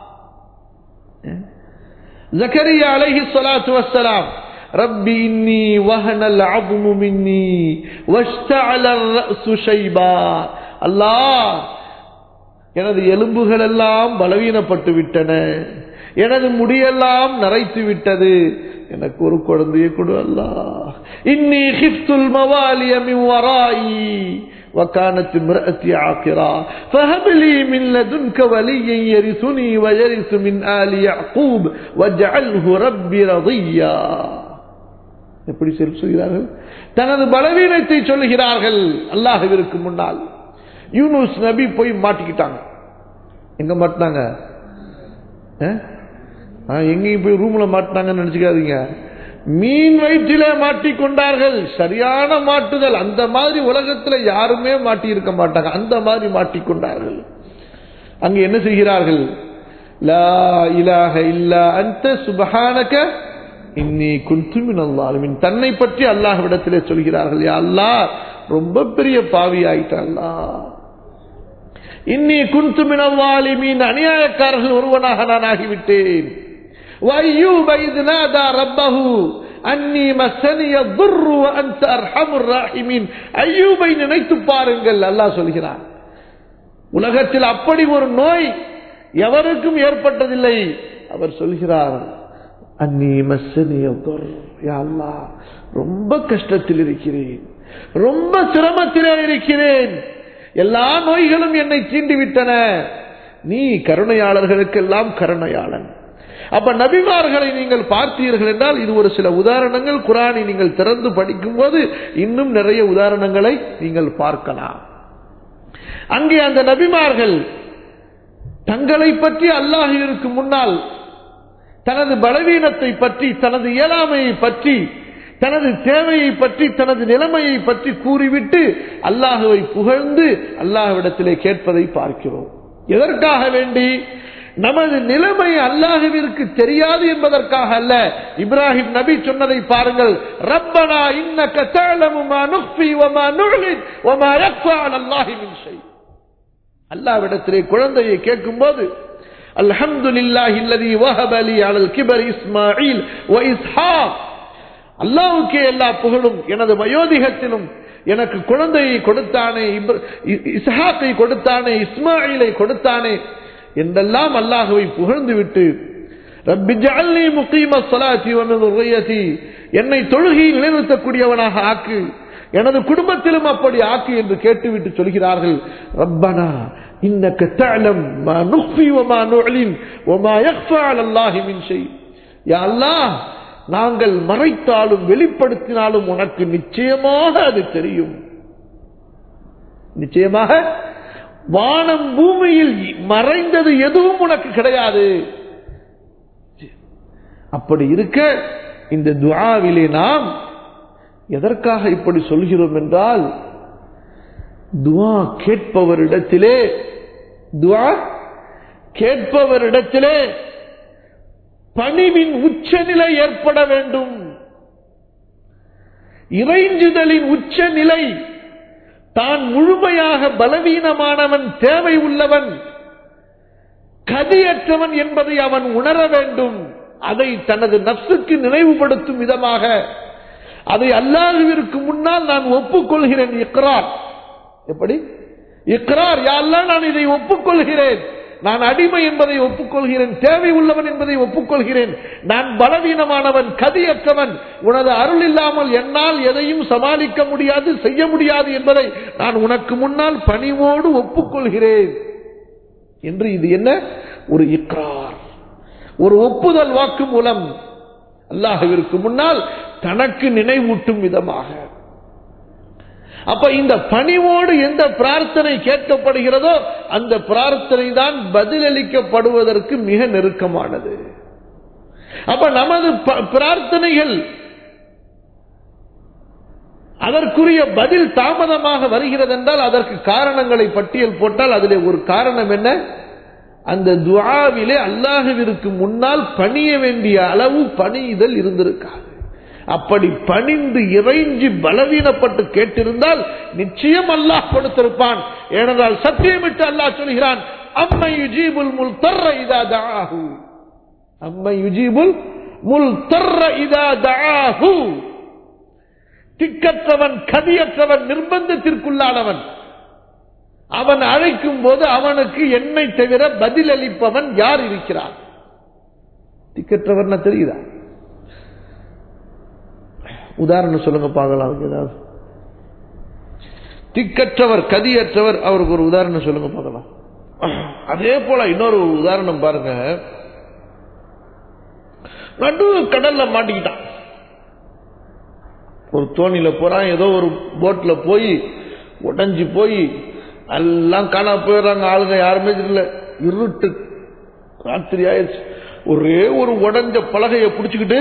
ஜக்கரியா அலைஹி ஸலாத்து வஸ்ஸலாம் ربي إني وهن العظم مني واشتعل الرأس شيبا الله எனது எலும்புகள் எல்லாம் பலவீனப்பட்டு விட்டன எனது முடியெல்லாம் நரைத்து விட்டது எனக்கு ஒரு குழந்தையை கொடு அல்லாஹ் இன்னி ஹிஃப்துல் மவாலிய மின் வராயி وكانت امرأتي عاقرا فهب لي من لدنك وليا يرثني ويرث من آل يعقوب واجعله ربي رضيا எப்படி சொல்கிறார்கள் தனது பலவீனத்தை சொல்லுகிறார்கள் அல்லாஹுவிற்கு முன்னால் யூனுஸ் நபி போய் மாட்டிக்கிட்டாங்க எங்க மாட்டினாங்க எங்கேயும் போய் ரூம்ல மாட்டினாங்கன்னு நினைச்சுக்காதீங்க மீன் வயிற்றிலே மாட்டிக்கொண்டார்கள் சரியான மாட்டுதல் அந்த மாதிரி உலகத்தில் யாருமே மாட்டி இருக்க மாட்டாங்க அந்த மாதிரி மாட்டிக்கொண்டார்கள் அங்கு என்ன செய்கிறார்கள் லா இலாஹ இல்லா அந்த சுபஹானக இன்னி குந்துமின் அல்லாலுமின் தன்னை பற்றி அல்லாஹ்விடத்திலே சொல்கிறார்கள் யா அல்லாஹ் ரொம்ப பெரிய பாவி ஆயிட்டா இன்னி குந்துமின் அல்லாலிமீன் அநியாயக்காரர்கள் ஒருவனாக நான் ஆகிவிட்டேன் وأيوب إذ نادى ربه أني مسني الضر وأنت أرحم الراحمين أيوبை நினைத்து பாருங்கள் அல்லாஹ் சொல்கிறான் உலகத்தில் அப்படி ஒரு நோய் எவருக்கும் ஏற்பட்டதில்லை அவர் சொல்கிறார் அன்னி மசனிய அல்லாஹ் ரொம்ப கஷ்டத்தில் இருக்கிறேன் ரொம்ப சிரமத்திலே இருக்கிறேன் எல்லா நோய்களும் என்னை தீண்டிவிட்டன நீ கருணையாளர்களுக்கெல்லாம் கருணையாளன் அப்ப நபிமார்களை நீங்கள் பார்த்தீர்கள் என்றால் இது ஒரு சில உதாரணங்கள் குரானை நீங்கள் திறந்து படிக்கும் போது இன்னும் நிறைய உதாரணங்களை நீங்கள் பார்க்கலாம் அங்கே அந்த நபிமார்கள் தங்களை பற்றி அல்லாஹிற்கு முன்னால் தனது பலவீனத்தை பற்றி தனது இயலாமையை பற்றி தனது தேவையை பற்றி தனது நிலைமையை பற்றி கூறிவிட்டு அல்லாஹுவை புகழ்ந்து அல்லாஹ்விடத்திலே கேட்பதை பார்க்கிறோம் எதற்காக வேண்டி நமது நிலைமை அல்லாஹுவிற்கு தெரியாது என்பதற்காக அல்ல இப்ராஹிம் நபி சொன்னதை பாருங்கள் ரப்பனா இன்னக தஅலமு மா நுஃபி வமா நுஅலின் வமா யக்ஃபா அலல்லாஹி மின் ஷை அல்லாஹ்விடத்திலே குழந்தையை கேட்கும்போது அல்ஹம்துலில்லாஹி அல்லதி வஹப லி அலல் கிபர் இஸ்மாஈல் வ இஸ்ஹாக் அல்லாஹ்வுக்கே எல்லா புகழும் எனது வயோதிகத்திலும் எனக்கு குழந்தையை கொடுத்தானே இஸ்ஹாக்கை கொடுத்தானே இஸ்மாயிலை கொடுத்தானே என்றெல்லாம் அல்லாஹுவை புகழ்ந்து விட்டு என்னை தொழுகையில் நிலைநிறுத்தக்கூடியவனாக ஆக்கு எனது குடும்பத்திலும் அப்படி ஆக்கு என்று கேட்டுவிட்டு சொல்கிறார்கள் ரப்பனா இன்னக்க தஅலம் மா நுஃபி வமா நுஅலின் வமா யக்ஃபா அலல்லாஹி மின் ஷை யா அல்லாஹ் நாங்கள் மறைத்தாலும் வெளிப்படுத்தினாலும் உனக்கு நிச்சயமாக அது தெரியும் நிச்சயமாக வானம் பூமியில் மறைந்தது எதுவும் உனக்கு கிடையாது அப்படி இருக்க இந்த துவாவிலே நாம் எதற்காக இப்படி சொல்கிறோம் என்றால் துவா கேட்பவரிடத்திலே துவா கேட்பவரிடத்திலே பணிவின் உச்சநிலை ஏற்பட வேண்டும் இறைஞ்சுதலின் உச்சநிலை தான் முழுமையாக பலவீனமானவன் தேவை உள்ளவன் கதியற்றவன் என்பதை அவன் உணர வேண்டும் அதை தனது நப்சுக்கு நினைவுபடுத்தும் விதமாக அதை அல்லாஹுவிற்கு முன்னால் நான் ஒப்புக்கொள்கிறேன் இக்ரார் எப்படி இக்ரார் யாரெல்லாம் நான் இதை ஒப்புக்கொள்கிறேன் நான் அடிமை என்பதை ஒப்புக்கொள்கிறேன் தேவை உள்ளவன் என்பதை ஒப்புக்கொள்கிறேன் நான் பலவீனமானவன் கதியற்றவன் உனது அருள் இல்லாமல் என்னால் எதையும் சமாளிக்க முடியாது செய்ய முடியாது என்பதை நான் உனக்கு முன்னால் பணிவோடு ஒப்புக்கொள்கிறேன் என்று இது என்ன ஒரு இக்ரார் ஒரு ஒப்புதல் வாக்கு மூலம் அல்லாஹுவிற்கு முன்னால் தனக்கு நினைவூட்டும் விதமாக அப்ப இந்த பணிவோடு எந்த பிரார்த்தனை கேட்கப்படுகிறதோ அந்த பிரார்த்தனை தான் பதிலளிக்கப்படுவதற்கு மிக நெருக்கமானது அப்ப நமது பிரார்த்தனைகள் அதற்குரிய பதில் தாமதமாக வருகிறது என்றால் அதற்கு காரணங்களை பட்டியல் போட்டால் அதிலே ஒரு காரணம் என்ன அந்த துவாவிலே அல்லாஹுவிற்கு முன்னால் பணிய வேண்டிய அளவு பணியுதல் இருந்திருக்காது அப்படி பணிந்து இறைஞ்சி பலவீனப்பட்டு கேட்டிருந்தால் நிச்சயம் அல்லாஹ் கொடுத்திருப்பான் ஏனென்றால் சத்தியமிட்டு அல்லாஹ் சொல்கிறான் அம்மை யுஜீபுல் முல் தர்ற இதா தாஹு அம்மை யுஜீபுல் முல் தர்ற இதா தாஹு திக்கற்றவன் கதியற்றவன் நிர்பந்தத்திற்குள்ளானவன் அவன் அழைக்கும் போது அவனுக்கு என்னை தவிர பதிலளிப்பவன் யார் இருக்கிறான் திக்கற்றவன் தெரியுதா உதாரணம் சொல்லுங்க பார்க்கலாம் அதுக்கு ஏதாவது திக்கற்றவர் கதியற்றவர் அவருக்கு ஒரு உதாரணம் சொல்லுங்க பார்க்கலாம் அதே போல இன்னொரு உதாரணம் பாருங்க நடு கடல்ல மாட்டிக்கிட்டான் ஒரு தோணியில போறான் ஏதோ ஒரு போட்ல போய் உடஞ்சி போய் எல்லாம் காணா போயிடுறாங்க ஆளுங்க யாருமே தெரியல இருட்டு ராத்திரி ஆயிடுச்சு ஒரே ஒரு உடஞ்ச பலகையை பிடிச்சுக்கிட்டு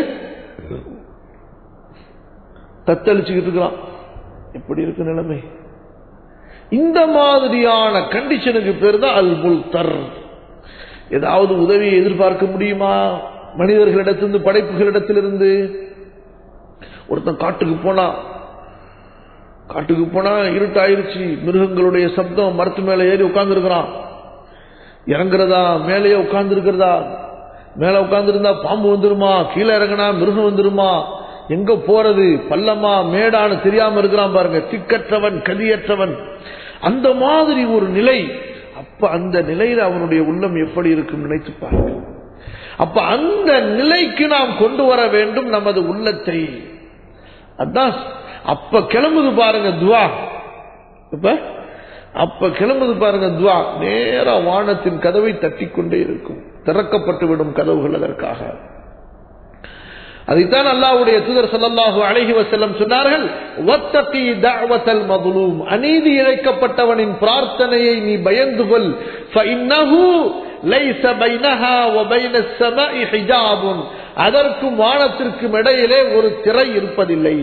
தத்தளிச்சுக்கிட்டு இருக்கிறான் எப்படி இருக்கு நிலைமை இந்த மாதிரியான கண்டிஷனுக்கு பேர் தான் அல் முல்தர் ஏதாவது உதவியை எதிர்பார்க்க முடியுமா மனிதர்களிடத்திலிருந்து படைப்புகளிடத்திலிருந்து ஒருத்தன் காட்டுக்கு போனா காட்டுக்கு போனா இருட்டாயிருச்சு மிருகங்களுடைய சப்தம் மரத்து மேல ஏறி உட்கார்ந்து இருக்கிறான் இறங்குறதா மேலேயே உட்கார்ந்து இருக்கிறதா மேல உட்கார்ந்து இருந்தா பாம்பு வந்துருமா கீழே இறங்கினா மிருகம் வந்துருமா எங்க போறது பள்ளமா மேடான்னு தெரியாம இருக்கிறான் பாருங்க திக்கற்றவன் கதியற்றவன் அந்த மாதிரி ஒரு நிலை அப்ப அந்த நிலையில அவனுடைய உள்ளம் எப்படி இருக்கும் நினைத்து பாருங்க அப்ப அந்த நிலைக்கு நாம் கொண்டு வர வேண்டும் நமது உள்ளத்தை அதான் அப்ப கிளம்புது பாருங்க துவா இப்ப அப்ப கிளம்புது பாருங்க துவா நேர வானத்தின் கதவை தட்டிக்கொண்டே இருக்கும் திறக்கப்பட்டு விடும் கதவுகள் அதற்காக அதைத்தான் அல்லாஹ்வுடைய தூதர் ஸல்லல்லாஹு அலைஹி வஸல்லம் சொன்னார்கள் வத்தகி தஅவத்தல் மظلوم அநீதி இழைக்கப்பட்டவனின் பிரார்த்தனையை நீ பயந்து கொள் ஃபஇன்னஹு லைஸ பைனஹா வ பைன السماء حجاب அதற்கும் வானத்திற்கும் இடையிலே ஒரு திரை இருப்பதில்லை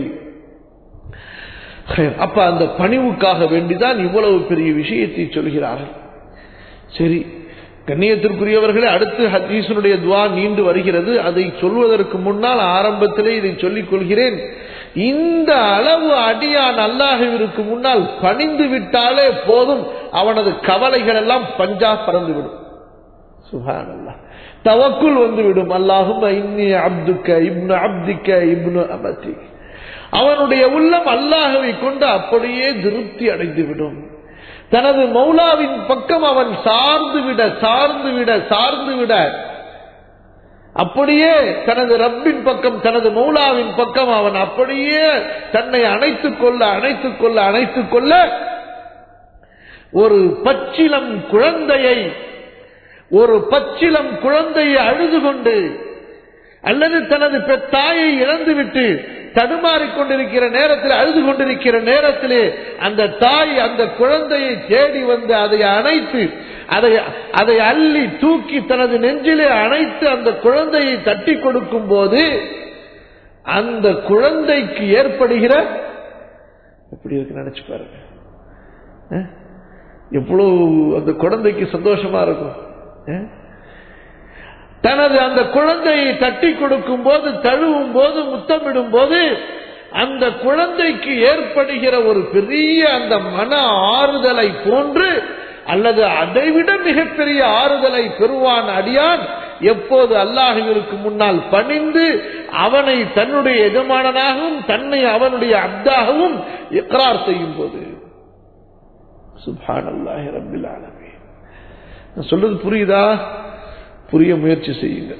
அப்ப அந்த பணிவுக்காக வேண்டிதான் இவ்வளவு பெரிய விஷயத்தை சொல்கிறார்கள் சரி கண்ணியத்திற்குரியவர்களே அடுத்து ஹதீசனுடைய துவா நீண்டு வருகிறது அதை சொல்வதற்கு முன்னால் ஆரம்பத்திலே இதை சொல்லிக் கொள்கிறேன் இந்த அளவு அடியான் அல்லாஹுவிற்கு முன்னால் பணிந்து விட்டாலே போதும் அவனது கவலைகள் எல்லாம் பஞ்சா பறந்துவிடும் சுபான் அல்லா தவக்குள் வந்துவிடும் அல்லாஹும் இன்னி அப்துக்க இப்னு அப்திக்க இப்னு அமதி அவனுடைய உள்ளம் அல்லாஹவை கொண்டு அப்படியே திருப்தி அடைந்து விடும் தனது மௌலாவின் பக்கம் அவன் சார்ந்து விட சார்ந்து விட சார்ந்து விட அப்படியே தனது ரப்பின் பக்கம் தனது மௌலாவின் பக்கம் அவன் அப்படியே தன்னை அணைத்துக் கொள்ள அணைத்துக் கொள்ள அணைத்துக் கொள்ள ஒரு பச்சிலம் குழந்தையை ஒரு பச்சிலம் குழந்தையை அழுது கொண்டு அல்லது தனது தாயை இழந்துவிட்டு தடுமாறிக் கொண்டிருக்கிற நேரத்தில் அழுது கொண்டிருக்கிற நேரத்திலே அந்த தாய் அந்த குழந்தையை தேடி வந்து அதை அணைத்து அதை அதை அள்ளி தூக்கி தனது நெஞ்சிலே அணைத்து அந்த குழந்தையை தட்டி கொடுக்கும் போது அந்த குழந்தைக்கு ஏற்படுகிற எப்படி இருக்கு நினைச்சு பாருங்க அஹ்? எவ்வளவு அந்த குழந்தைக்கு சந்தோஷமா இருக்கும் அஹ்? தனது அந்த குழந்தையை தட்டி கொடுக்கும் போது தழுவும் போது முத்தமிடும் போது அந்த குழந்தைக்கு ஏற்படுகிற ஒரு பெரிய அந்த மன ஆறுதலை போன்று அல்லது அதைவிட மிகப்பெரிய ஆறுதலை பெறுவான் அடியான் எப்போது அல்லாஹுவிற்கு முன்னால் பணிந்து அவனை தன்னுடைய எஜமானனாகவும் தன்னை அவனுடைய அப்தாகவும் இக்ரார் செய்யும் போது சுபான் அல்லாஹி ரபில் ஆலமீன் நான் சொல்றது புரியுதா புரிய முயற்சி செய்யுங்க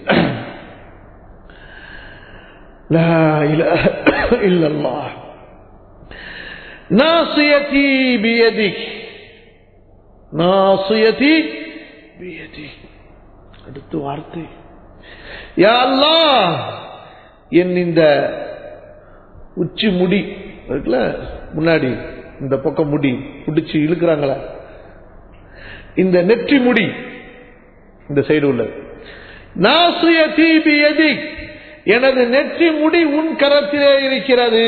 لا إله إلا الله ناصيتي بيدك ناصيتي بيدك அடுத்த வார்த்தை யா அல்லாஹ் என் இந்த உச்சி முடி இருக்குல்ல முன்னாடி இந்த பக்கம் முடி பிடிச்சு இழுக்கிறாங்களா இந்த நெற்றி முடி இந்த சைடு உள்ள நாசிய தீபி எதி எனது நெற்றி முடி உன் கரத்திலே இருக்கிறது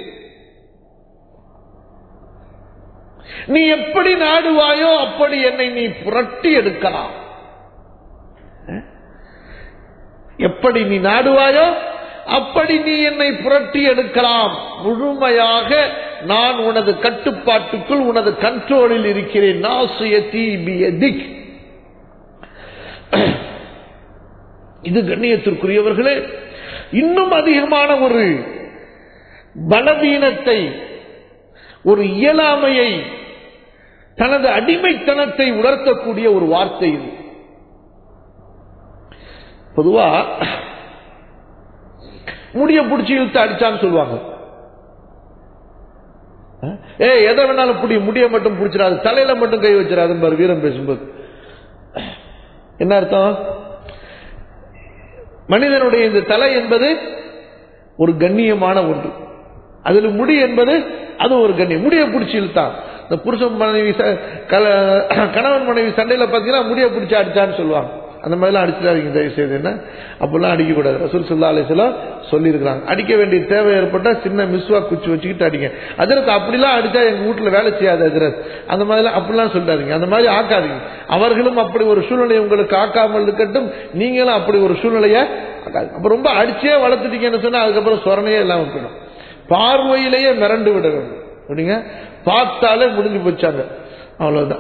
நீ எப்படி நாடுவாயோ அப்படி என்னை நீ புரட்டி எடுக்கலாம் எப்படி நீ நாடுவாயோ அப்படி நீ என்னை புரட்டி எடுக்கலாம் முழுமையாக நான் உனது கட்டுப்பாட்டுக்குள் உனது கண்ட்ரோலில் இருக்கிறேன் நாசியத்தி பியதிக் இது கண்ணியத்திற்குரியவர்களே இன்னும் அதிகமான ஒரு பலவீனத்தை ஒரு இயலாமையை தனது அடிமைத்தனத்தை உணர்த்தக்கூடிய ஒரு வார்த்தை இது பொதுவா முடிய பிடிச்சி இழுத்து அடிச்சான்னு சொல்லுவாங்க ஏ எதை வேணாலும் பிடி முடிய மட்டும் பிடிச்சிடாது தலையில மட்டும் கை வச்சிடாது பாரு வீரம் பேசும்போது என்ன அர்த்தம் மனிதனுடைய இந்த தலை என்பது ஒரு கண்ணியமான ஒன்று அதுல முடி என்பது அது ஒரு கண்ணியம் முடிய பிடிச்சி இழுத்தான் இந்த புருஷன் மனைவி ச- கல- கணவன் மனைவி சண்டையில பாத்தீங்கன்னா முடிய பிடிச்சி அடிச்சான்னு சொல்லுவாங்க அந்த மாதிரிலாம் அடிச்சிடாதீங்க தயவு செய்து என்ன அப்படிலாம் அடிக்கக்கூடாது ரசூல் சுல்லா அலிஸ்லாம் சொல்லியிருக்கிறாங்க அடிக்க வேண்டிய தேவை ஏற்பட்டா சின்ன மிஸ்வா குச்சி வச்சுக்கிட்டு அடிங்க அதிரத் அப்படிலாம் அடிச்சா எங்க வீட்டுல வேலை செய்யாது அதிரத் அந்த மாதிரிலாம் அப்படிலாம் சொல்லாதீங்க அந்த மாதிரி ஆக்காதீங்க அவர்களும் அப்படி ஒரு சூழ்நிலையை உங்களுக்கு ஆக்காமல் இருக்கட்டும் நீங்களும் அப்படி ஒரு சூழ்நிலையை ஆக்காதீங்க அப்ப ரொம்ப அடிச்சே வளர்த்துட்டீங்கன்னு சொன்னா அதுக்கப்புறம் சொரணையே இல்லாம போயிடும் பார்வையிலேயே மிரண்டு விட வேண்டும் அப்படிங்க பார்த்தாலே முடிஞ்சு போச்சாங்க அவ்வளவுதான்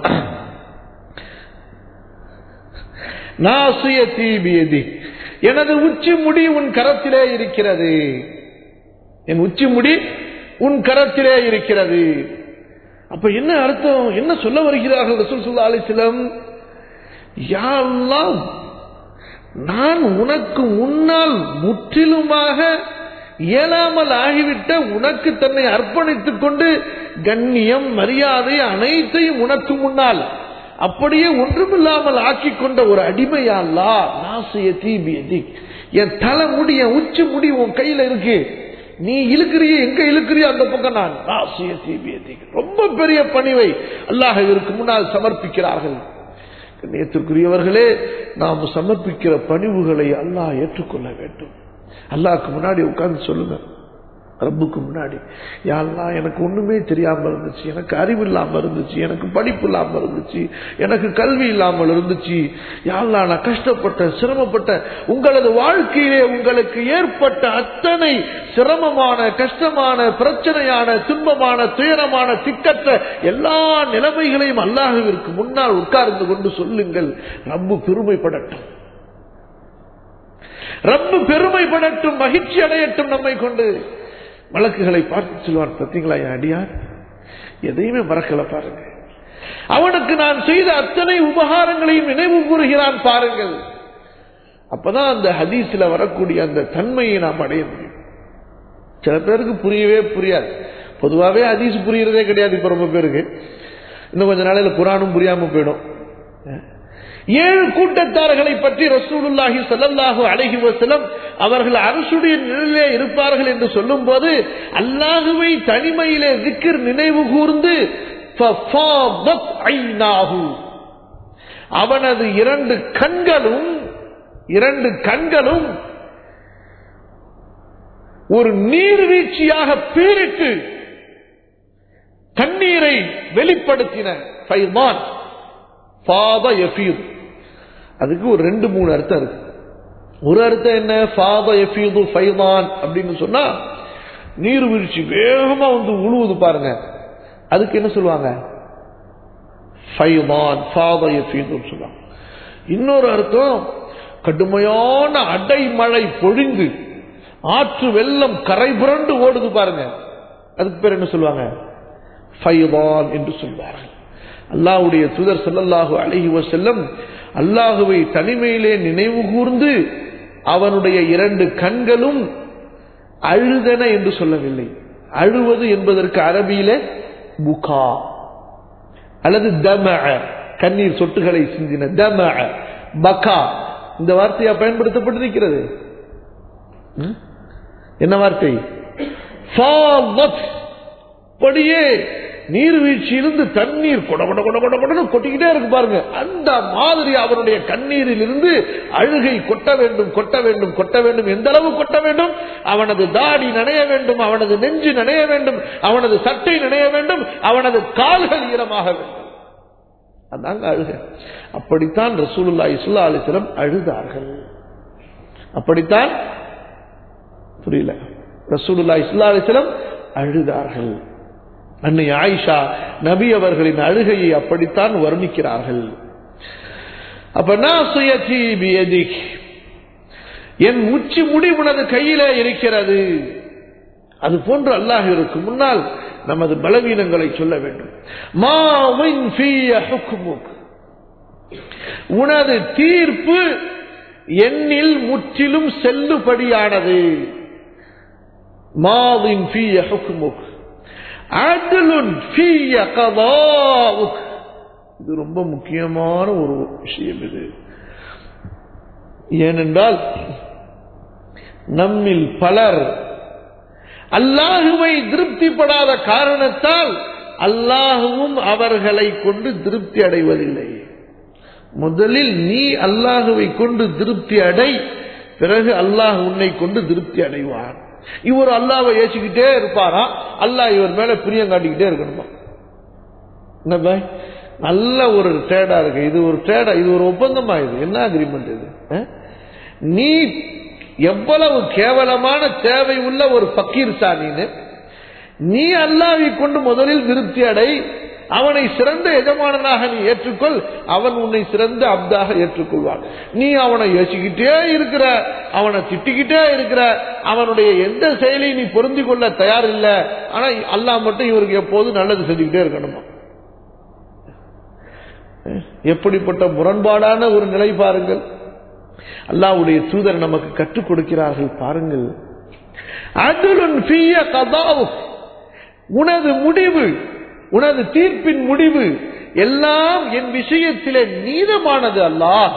நாசிய தீபியதி எனது உச்சி முடி உன் கரத்திலே இருக்கிறது என் உச்சி முடி உன் கரத்திலே இருக்கிறது அப்ப என்ன அர்த்தம் என்ன சொல்ல வருகிறார்கள் ரசூல் சுல்லா அலிஸ்லம் யா அல்லாஹ், நான் உனக்கு முன்னால் முற்றிலுமாக இயலாமல் ஆகிவிட்ட உனக்கு தன்னை அர்ப்பணித்துக் கொண்டு கண்ணியம் மரியாதை அனைத்தையும் உனக்கு முன்னால் அப்படியே ஒன்றுமில்லாமல் ஆக்கிக் கொண்ட ஒரு அடிமையால்லா நாசிய தீபியதி என் தலை முடி என் உச்சி முடி உன் கையில இருக்கு நீ இழுக்கிறிய எங்க இழுக்கிறியோ அந்த பக்கம் நான் நாசிய தீபியதி ரொம்ப பெரிய பணிவை அல்லாஹ் இதற்கு முன்னால் சமர்ப்பிக்கிறார்கள் கண்ணியத்திற்குரியவர்களே நாம் சமர்ப்பிக்கிற பணிவுகளை அல்லாஹ் ஏற்றுக்கொள்ள வேண்டும் அல்லாஹ்க்கு முன்னாடி உட்கார்ந்து சொல்லுங்க ரப்புக்கு முன்னாடி யாரெல்லாம் எனக்கு ஒண்ணுமே தெரியாம இருந்துச்சு எனக்கு அறிவு இல்லாம இருந்துச்சு எனக்கு படிப்பு இல்லாம இருந்துச்சு எனக்கு கல்வி இல்லாமல் இருந்துச்சு யாரெல்லாம் நான் கஷ்டப்பட்ட சிரமப்பட்ட உங்களது வாழ்க்கையிலே உங்களுக்கு ஏற்பட்ட அத்தனை சிரமமான கஷ்டமான பிரச்சனையான துன்பமான துயரமான திக்கற்ற எல்லா நிலைமைகளையும் அல்லாஹுவிற்கு முன்னால் உட்கார்ந்து கொண்டு சொல்லுங்கள் ரப்பு பெருமைப்படட்டும் ரப்பு பெருமைப்படட்டும் மகிழ்ச்சி அடையட்டும் நம்மை கொண்டு வழக்குகளை பார்த்து சொல்வார் பார்த்தீங்களா என் அடியார் எதையுமே மறக்கல பாருங்க அவனுக்கு நான் செய்த அத்தனை உபகாரங்களையும் நினைவு கூறுகிறான் பாருங்கள் அப்பதான் அந்த ஹதீஸ்ல வரக்கூடிய அந்த தன்மையை நாம் அடைய முடியும் சில பேருக்கு புரியவே புரியாது பொதுவாகவே ஹதீஸ் புரியறதே கிடையாது இப்ப ரொம்ப பேருக்கு இன்னும் கொஞ்ச நாளையில குரானும் புரியாம போயிடும் ஏழு கூட்டத்தார்களை பற்றி ரசூலுல்லாஹி ஸல்லல்லாஹு அலைஹி வஸல்லம் அவர்கள் அரசுடைய நிலையிலே இருப்பார்கள் என்று சொல்லும்போது அல்லாஹுவை தனிமையிலே zikr நினைவு கூர்ந்து ஃபஃபாதத் ஐனாஹு அவனது இரண்டு கண்களும் இரண்டு கண்களும் ஒரு நீர்வீழ்ச்சியாக பீரிட்டு தண்ணீரை வெளிப்படுத்தின ஃபைமான் ஃபாத யஃபீத் அதுக்கு ஒரு ரெண்டு மூணு அர்த்தம் இருக்கு ஒரு அர்த்தம் என்ன ஃபாத யஃபீது ஃபைதான் அப்படின்னு சொன்னா நீர்வீழ்ச்சி வேகமா வந்து உழுவுது பாருங்க அதுக்கு என்ன சொல்லுவாங்க ஃபைதான் ஃபாத யஃபீதுன்னு சொல்லுவாங்க இன்னொரு அர்த்தம் கடுமையான அடைமழை பொழிந்து ஆற்று வெள்ளம் கரை புரண்டு ஓடுது பாருங்க அதுக்கு பேர் என்ன சொல்லுவாங்க ஃபைதான் என்று சொல்வார்கள் அல்லாஹ்வுடைய தூதர் ஸல்லல்லாஹு அலைஹி வஸல்லம் அல்லாஹுவை தனிமையிலே நினைவு கூர்ந்து அவனுடைய இரண்டு கண்களும் அழுதன என்று சொல்லவில்லை அழுவது என்பதற்கு அரபியிலே புகா அல்லது தம கண்ணீர் சொட்டுகளை சிந்தின தம பகா இந்த வார்த்தையா பயன்படுத்தப்பட்டிருக்கிறது ம்? என்ன வார்த்தை ஃபாலத். அப்படியே நீர்வீழ்ச்சியிலிருந்து தண்ணீர் கொட கொட கொட கொட கொடன்னு கொட்டிக்கிட்டே இருக்கு பாருங்க அந்த மாதிரி அவனுடைய கண்ணீரில் இருந்து அழுகை கொட்ட வேண்டும் கொட்ட வேண்டும் கொட்ட வேண்டும் எந்த அளவு கொட்ட வேண்டும் அவனது தாடி நனைய வேண்டும் அவனது நெஞ்சு நனைய வேண்டும் அவனது சட்டை நனைய வேண்டும் அவனது கால்கள் ஈரமாக வேண்டும் அதாங்க அழுக அப்படித்தான் ரசூலுல்லாஹி ஸல்லல்லாஹு அலைஹி வஸல்லம் அழுதார்கள் அப்படித்தான் புரியல ரசூலுல்லாஹி ஸல்லல்லாஹு அலைஹி வஸல்லம் அழுதார்கள் அன்னை ஆயிஷா நபி அவர்களின் அழுகையை அப்படித்தான் வர்ணிக்கிறார்கள் அப்ப நாசியதி பியதிக் என் உச்சி முடி உனது கையிலே இருக்கிறது அது போன்று அல்லாஹிற்கு முன்னால் நமது பலவீனங்களை சொல்ல வேண்டும் மாவின் ஃபீய ஹுக்முக் உனது தீர்ப்பு என்னில் முற்றிலும் செல்லுபடியானது மாவின் ஃபீய ஹுக்முக் அத்லுன் ஃபீய கதாவுக் இது ரொம்ப முக்கியமான ஒரு விஷயம் இது ஏனென்றால் நம்மில் பலர் அல்லாஹுவை திருப்திப்படாத காரணத்தால் அல்லாஹுவும் அவர்களை கொண்டு திருப்தி அடைவதில்லை முதலில் நீ அல்லாஹுவை கொண்டு திருப்தி அடை பிறகு அல்லாஹ் உன்னை கொண்டு திருப்தி அடைவான் இவர் அல்லாவை ஏசிக்கிட்டே இருப்பாரா அல்லாஹ் இவர் மேல பிரியம் காட்டிக்கிட்டே இருக்கணுமா என்ன பாய் நல்ல ஒரு ட்ரேடா இருக்கு இது ஒரு ட்ரேடா இது ஒரு ஒப்பந்தமா இது என்ன அக்ரிமெண்ட் இது அஹ்? நீ எவ்வளவு கேவலமான தேவை உள்ள ஒரு பக்கீர் சாணின்னு நீ அல்லாவை கொண்டு முதலில் திருப்தி அடை அவனை சிறந்த எஜமானனாக நீ ஏற்றுக்கொள் அவன் உன்னை சிறந்த அப்தாக ஏற்றுக்கொள்வான் நீ அவனை யோசிக்கிட்டே இருக்கிற அவனை திட்டிக்கிட்டே இருக்கிற அவனுடைய எந்த செயலையும் நீ பொருந்தி கொள்ள தயார் இல்லை ஆனா அல்லாஹ் மட்டும் இவருக்கு எப்போதும் நல்லது செஞ்சுக்கிட்டே இருக்கணுமா எப்படிப்பட்ட முரண்பாடான ஒரு நிலை பாருங்கள் அல்லாஹ்வுடைய தூதர் நமக்கு கற்றுக் கொடுக்கிறார்கள் பாருங்கள் அதுலுன் ஃபீய கதாவுக். உனது முடிவு உனது தீர்ப்பின் முடிவு எல்லாம் என் விஷயத்திலே நீதமானது அல்லாஹ்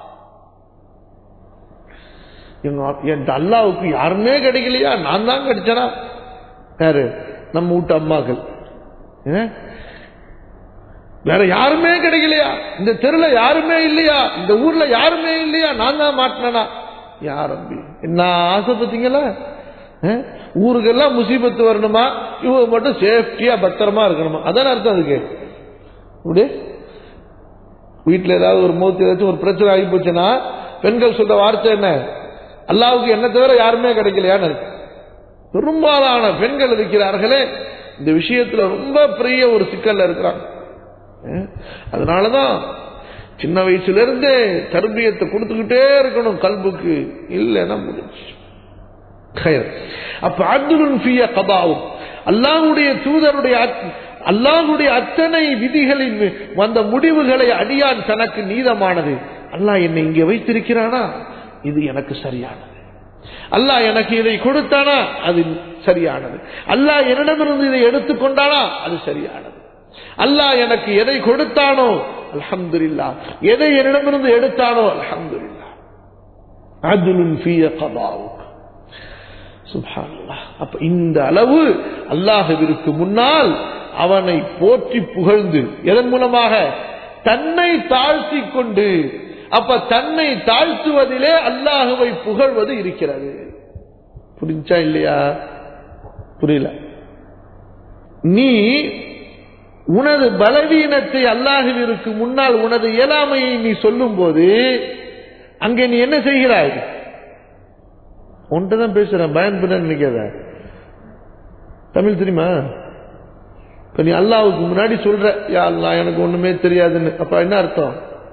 எங்க- என் அல்லாவுக்கு யாருமே கிடைக்கலையா நான் தான் கிடைச்சனா யாரு நம்ம வீட்டு அம்மாக்கள் ஏன்? வேற யாருமே கிடைக்கலையா இந்த தெருல யாருமே இல்லையா இந்த ஊர்ல யாருமே இல்லையா நான் தான் மாட்டினா யார் அம்பி என்ன ஆசை பார்த்தீங்களா அஹ்? ஊருக்கெல்லாம் முசீபத்து வரணுமா இவங்க மட்டும் சேஃப்டியா பத்திரமா இருக்கணுமா அதான அர்த்தம் அதுக்கு இப்படி வீட்டுல ஏதாவது ஒரு மூத்து ஏதாச்சும் ஒரு பிரச்சனை ஆகி போச்சுன்னா பெண்கள் சொல்ற வார்த்தை என்ன அல்லாவுக்கு என்ன தவிர யாருமே கிடைக்கலையான்னு இருக்கு பெரும்பாலான பெண்கள் இருக்கிறார்களே இந்த விஷயத்துல ரொம்ப பெரிய ஒரு சிக்கல்ல இருக்கிறாங்க அஹ் அதனாலதான் சின்ன வயசுல இருந்தே தர்பியத்தை கொடுத்துக்கிட்டே இருக்கணும் கல்புக்கு இல்லைன்னா முடிஞ்சு கயர். அப்ப அப்துல் ஃபிய கதாவும் அல்லாஹ்வுடைய தூதருடைய அத்- அல்லாஹ்வுடைய அத்தனை விதிகளின் வி- வந்த முடிவுகளை அடியான் தனக்கு நீதமானது அல்லாஹ் என்னை இங்கே வைத்திருக்கிறானா இது எனக்கு சரியானது அல்லாஹ் எனக்கு இதை கொடுத்தானா அது சரியானது அல்லாஹ் என்னிடமிருந்து இதை எடுத்துக்கொண்டானா அது சரியானது அல்லாஹ் எனக்கு எதை கொடுத்தானோ அல்ஹம்துலில்லாஹ் எதை என்னிடமிருந்து எடுத்தானோ அல்ஹம்துலில்லாஹ் அத்லுன் ஃபிய கதாவுக் சுப்ஹானல்லாஹ் அப்ப இந்த அளவு அல்லாஹுவிற்கு முன்னால் அவனை போற்றி புகழ்ந்து எதன் மூலமாக தன்னை தாழ்த்தி கொண்டு அப்ப தன்னை தாழ்த்துவதிலே அல்லாஹுவை புகழ்வது இருக்கிறது புரிஞ்சா இல்லையா புரியல நீ உனது பலவீனத்தை அல்லாஹுவிற்கு முன்னால் உனது இயலாமையை நீ சொல்லும்போது அங்கே நீ என்ன செய்கிறாய் உன்கிட்ட தான் பேசுறேன் பயன் பண்ண நினைக்காத தமிழ் தெரியுமா இப்ப நீ அல்லாவுக்கு முன்னாடி சொல்ற யா அல்லாஹ் எனக்கு ஒண்ணுமே தெரியாதுன்னு அப்ப என்ன அர்த்தம்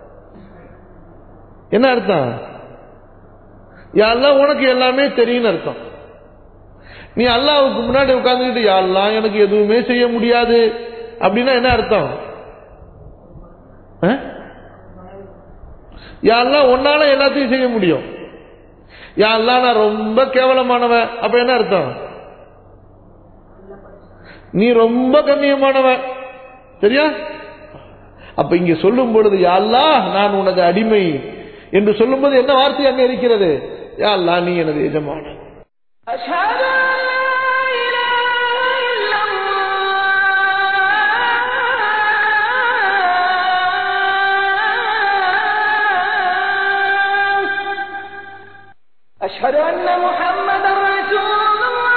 என்ன அர்த்தம் யா அல்லாஹ் உனக்கு எல்லாமே தெரியும்னு அர்த்தம் நீ அல்லாவுக்கு முன்னாடி உட்கார்ந்துக்கிட்டு யா அல்லாஹ் எனக்கு எதுவுமே செய்ய முடியாது அப்படின்னா என்ன அர்த்தம் அஹ்? யா அல்லாஹ் உன்னால எல்லாத்தையும் செய்ய முடியும் யா அல்லாஹ் நான் ரொம்ப கேவலமானவன் அப்ப என்ன அர்த்தம் நீ ரொம்ப கண்ணியமானவன் சரியா அப்ப இங்க சொல்லும் பொழுது யா அல்லாஹ் நான் உனது அடிமை என்று சொல்லும்போது என்ன வார்த்தை அங்க இருக்கிறது யா அல்லாஹ் நீ எனது எஜமானன் أشهد أن لا إله إلا الله أشهد أن محمدا رسول الله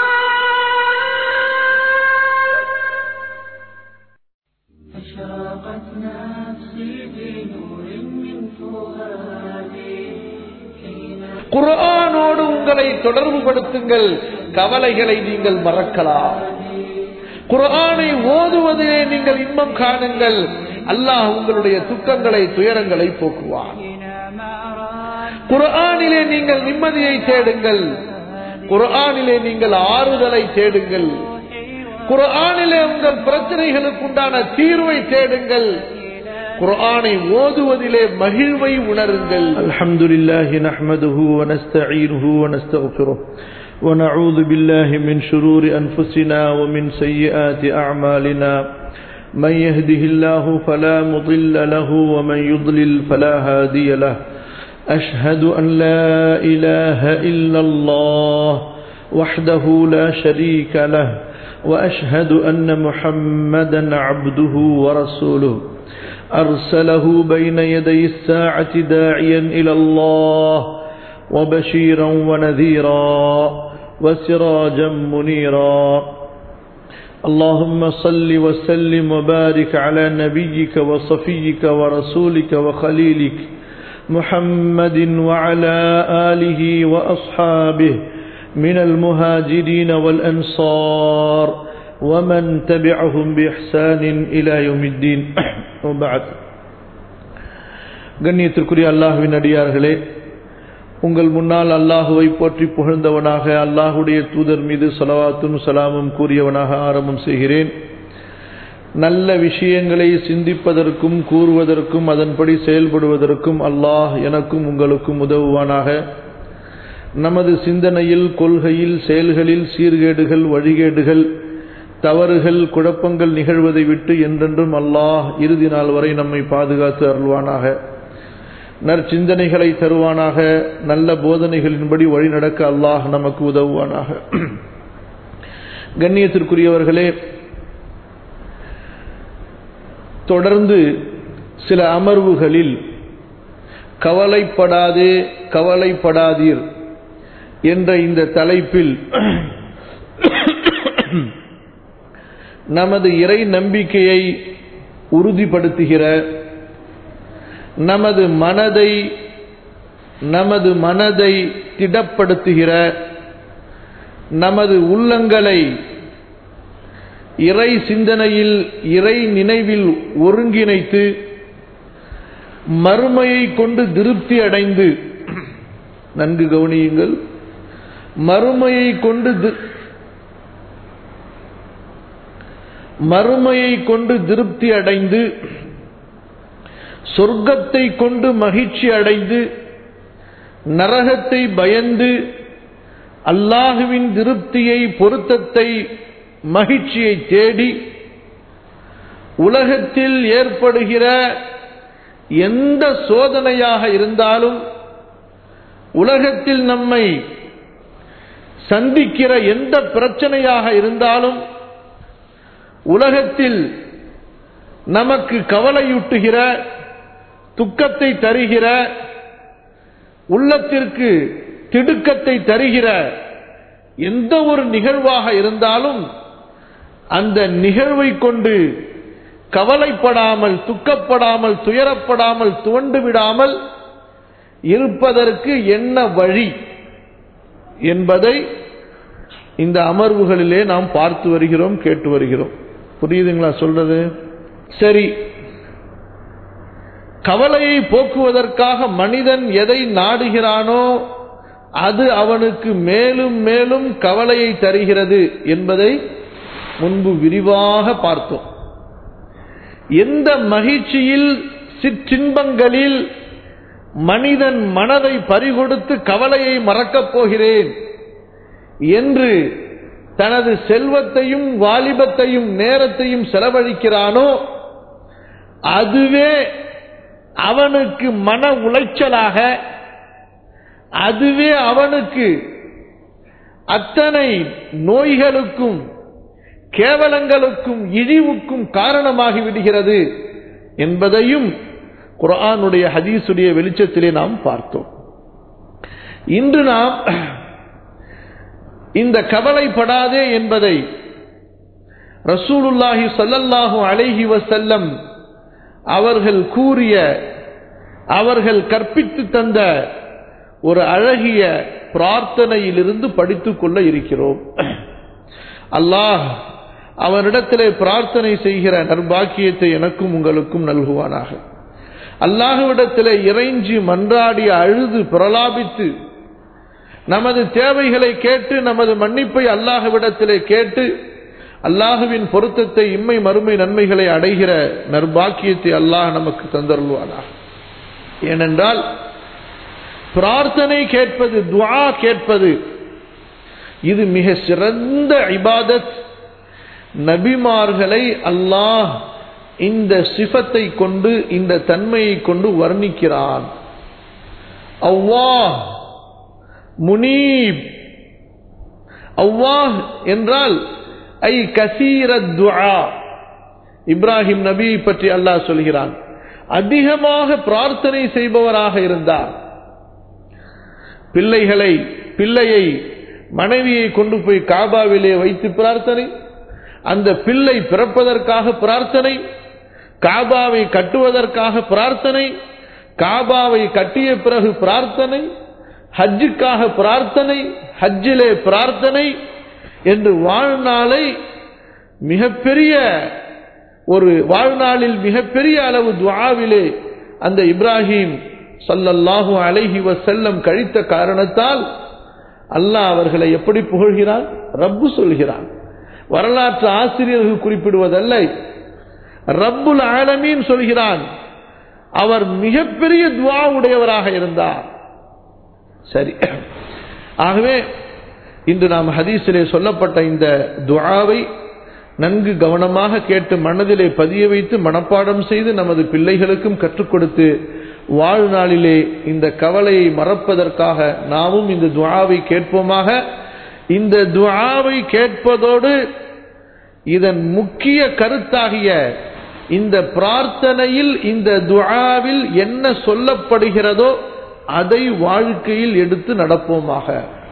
أشرقت نفسي بنور من فؤادي حين குர்ஆனோடு உங்களை தொடர்பு படுத்துங்கள் கவலைகளை நீங்கள் மறக்கலாம் குர்ஆனை ஓதுவதிலே நீங்கள் இன்பம் காணுங்கள் அல்லாஹ் உங்களுடைய துக்கங்களை துயரங்களை போக்குவான் குர்ஆனிலே நீங்கள் நிம்மதியை தேடுங்கள் குர்ஆனிலே நீங்கள் ஆறுதலை தேடுங்கள் குர்ஆனிலே உங்கள் பிரச்சனைகளுக்கு உண்டான தீர்வை தேடுங்கள் குர்ஆனை ஓதுவதிலே மகிழ்வை உணருங்கள் الحمدلله نحمده ونستعينه ونستغفره ونعوذ بالله من شرور أنفسنا ومن سيئات أعمالنا من يهده الله فلا مضل له ومن يضلل فلا هادي له أشهد أن لا إله إلا الله وحده لا شريك له وأشهد أن محمدا عبده ورسوله أرسله بين يدي الساعة داعيا إلى الله وبشيرا ونذيرا وسراجا منيرا اللهم صل وسلم وبارك على نبيك وصفيك ورسولك وخليلك محمد وعلى آله وأصحابه من المهاجرين والأنصار ومن تبعهم بإحسان إلى يوم الدين وبعد கண்ணியத்திற்குரிய அல்லாஹுவின் அடியார்களே உங்கள் முன்னால் அல்லாஹுவை போற்றி புகழ்ந்தவனாக அல்லாஹுடைய தூதர் மீது சலவாத்தும் சலாமும் கூறியவனாக ஆரம்பம் செய்கிறேன் நல்ல விஷயங்களை சிந்திப்பதற்கும் கூறுவதற்கும் அதன்படி செயல்படுவதற்கும் அல்லாஹ் எனக்கும் உங்களுக்கும் உதவுவானாக நமது சிந்தனையில் கொள்கையில் செயல்களில் சீர்கேடுகள் வழிகேடுகள் தவறுகள் குழப்பங்கள் நிகழ்வதை விட்டு என்றென்றும் அல்லாஹ் இறுதி நாள் வரை நம்மை பாதுகாத்து அருள்வானாக நற்சிந்தனைகளை தருவானாக நல்ல போதனைகளின்படி வழிநடக்க அல்லாஹ் நமக்கு உதவுவானாக கண்ணியத்திற்குரியவர்களே தொடர்ந்து சில அமர்வுகளில் கவலைப்படாதே கவலைப்படாதீர் என்ற இந்த தலைப்பில் நமது இறை நம்பிக்கையை உறுதிப்படுத்துகிற நமது மனதை நமது மனதை திடப்படுத்துகிற நமது உள்ளங்களை இறை சிந்தனையில் இறை நினைவில் ஒருங்கிணைத்து மறுமையை கொண்டு திருப்தி அடைந்து நன்கு கவனியுங்கள் மறுமையை கொண்டு மறுமையை கொண்டு திருப்தி அடைந்து சொர்க்கத்தை கொண்டு மகிழ்ச்சி அடைந்து நரகத்தை பயந்து அல்லாஹுவின் திருப்தியை பொருத்தத்தை மகிழ்ச்சியை தேடி உலகத்தில் ஏற்படுகிற எந்த சோதனையாக இருந்தாலும் உலகத்தில் நம்மை சந்திக்கிற எந்த பிரச்சனையாக இருந்தாலும் உலகத்தில் நமக்கு கவலையூட்டுகிற துக்கத்தை தருகிற உள்ளத்திற்கு திடுக்கத்தை தருகிற எந்த ஒரு நிகழ்வாக இருந்தாலும் அந்த நிகழ்வை கொண்டு கவலைப்படாமல் துக்கப்படாமல் துயரப்படாமல் துவண்டு விடாமல் இருப்பதற்கு என்ன வழி என்பதை இந்த அமர்வுகளிலே நாம் பார்த்து வருகிறோம் கேட்டு வருகிறோம் புரியுதுங்களா சொல்றது சரி கவலையை போக்குவதற்காக மனிதன் எதை நாடுகிறானோ அது அவனுக்கு மேலும் மேலும் கவலையை தருகிறது என்பதை முன்பு விரிவாக பார்த்தோம் எந்த மகிழ்ச்சியில் சிற்றின்பங்களில் மனிதன் மனதை பறிகொடுத்து கவலையை மறக்கப் போகிறேன் என்று தனது செல்வத்தையும் வாலிபத்தையும் நேரத்தையும் செலவழிக்கிறானோ அதுவே அவனுக்கு மன உளைச்சலாக அதுவே அவனுக்கு அத்தனை நோய்களுக்கும் கேவலங்களுக்கும் இழிவுக்கும் காரணமாகி விடுகிறது என்பதையும் குரானுடைய ஹதீசுடைய வெளிச்சத்திலே நாம் பார்த்தோம் இன்று நாம் இந்த கவலைப்படாதே என்பதை ரசூலுல்லாஹி சல்லல்லாஹு அலைஹி வசல்லம் அவர்கள் கூறிய அவர்கள் கற்பித்து தந்த ஒரு அழகிய பிரார்த்தனையிலிருந்து படித்துக் கொள்ள இருக்கிறோம் அல்லாஹ் அவனிடத்திலே பிரார்த்தனை செய்கிற நற்பாக்கியத்தை எனக்கும் உங்களுக்கும் நல்குவானாக அல்லாஹுவிடத்திலே இறைஞ்சி மன்றாடி அழுது பிரலாபித்து நமது தேவைகளை கேட்டு நமது மன்னிப்பை அல்லாஹுவிடத்திலே கேட்டு அல்லாஹுவின் பொருத்தத்தை இம்மை மறுமை நன்மைகளை அடைகிற நற்பாக்கியத்தை அல்லாஹ் நமக்கு தந்தருள்வானாக ஏனென்றால் பிரார்த்தனை கேட்பது துஆ கேட்பது இது மிக சிறந்த இபாதத் நபிமார்களை அல்லாஹ் இந்த சிஃபத்தை கொண்டு இந்த தன்மையை கொண்டு வர்ணிக்கிறான் அவ்வாஹ் முனீப் அவ்வாஹ் என்றால் ஐ கசீர துஆ இப்ராஹிம் நபியை பற்றி அல்லாஹ் சொல்கிறான் அதிகமாக பிரார்த்தனை செய்பவராக இருந்தார் பிள்ளைகளை பிள்ளையை மனைவியை கொண்டு போய் காபாவிலே வைத்து பிரார்த்தனை அந்த பிள்ளை பிறப்பதற்காக பிரார்த்தனை காபாவை கட்டுவதற்காக பிரார்த்தனை காபாவை கட்டிய பிறகு பிரார்த்தனை ஹஜ்ஜுக்காக பிரார்த்தனை ஹஜ்ஜிலே பிரார்த்தனை என்று வாழ்நாளை மிகப்பெரிய ஒரு வாழ்நாளில் மிகப்பெரிய அளவு துஆவிலே அந்த இப்ராஹிம் சல்லல்லாஹு அலைஹி வசல்லம் கழித்த காரணத்தால் அல்லாஹ் அவர்களை எப்படி புகழ்கிறான் ரப்பு சொல்கிறான் வரலாற்று ஆசிரியர்கள் குறிப்பிடுவதல்ல ரப்புல் ஆலமீன் சொல்கிறான் அவர் மிகப்பெரிய துவா உடையவராக இருந்தார் சரி ஆகவே இன்று நாம் ஹதீஸிலே சொல்லப்பட்ட இந்த துஆவை நன்கு கவனமாக கேட்டு மனதிலே பதிய வைத்து மனப்பாடம் செய்து நமது பிள்ளைகளுக்கும் கற்றுக் கொடுத்து வாழ்நாளிலே இந்த கவலையை மறப்பதற்காக நாமும் இந்த துஆவை கேட்போமாக இந்த துஆவை கேட்பதோடு இதன் முக்கிய கருத்தாகிய இந்த பிரார்த்தனையில் இந்த துஆவில் என்ன சொல்லப்படுகிறதோ அதை வாழ்க்கையில் எடுத்து நடப்போமாக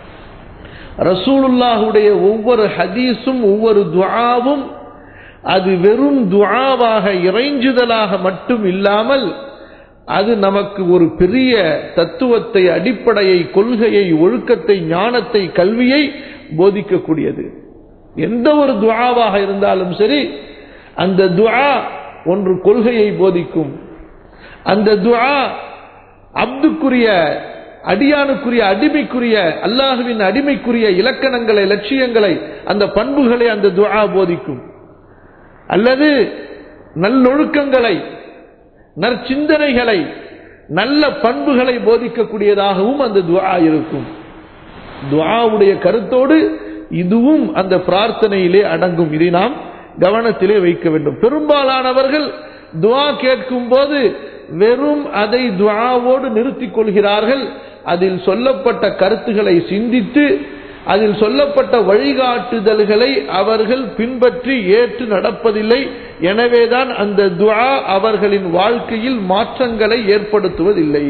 ரசூலுல்லாஹுடைய ஒவ்வொரு ஹதீஸும் ஒவ்வொரு துஆவும் அது வெறும் துஆவாக இறைஞ்சுதலாக மட்டும் இல்லாமல் அது நமக்கு ஒரு பெரிய தத்துவத்தை அடிப்படையை கொள்கையை ஒழுக்கத்தை ஞானத்தை கல்வியை போதிக்கக்கூடியது எந்த ஒரு துஆவாக இருந்தாலும் சரி அந்த துஆ ஒன்று கொள்கையை போதிக்கும் அந்த துஆ அப்துக்குரிய அடியானுக்குரிய அடிமைக்குரிய அல்லாஹுவின் அடிமைக்குரிய இலக்கணங்களை லட்சியங்களை அந்த பண்புகளை அந்த துஆ போதிக்கும் அல்லது நல்லொழுக்கங்களை நற்சிந்தனைகளை நல்ல பண்புகளை போதிக்கக்கூடியதாகவும் அந்த துஆ இருக்கும் துஆவுடைய கருத்தோடு இதுவும் அந்த பிரார்த்தனையிலே அடங்கும் இதை நாம் கவனத்திலே வைக்க வேண்டும் பெரும்பாலானவர்கள் துஆ கேட்கும் போது வெறும் அதை துஆவோடு நிறுத்திக் கொள்கிறார்கள் அதில் சொல்லப்பட்ட கருத்துக்களை சிந்தித்து அதில் சொல்லப்பட்ட வழிகாட்டுதல்களை அவர்கள் பின்பற்றி ஏற்று நடப்பதில்லை எனவேதான் அந்த துஆ அவர்களின் வாழ்க்கையில் மாற்றங்களை ஏற்படுத்துவதில்லை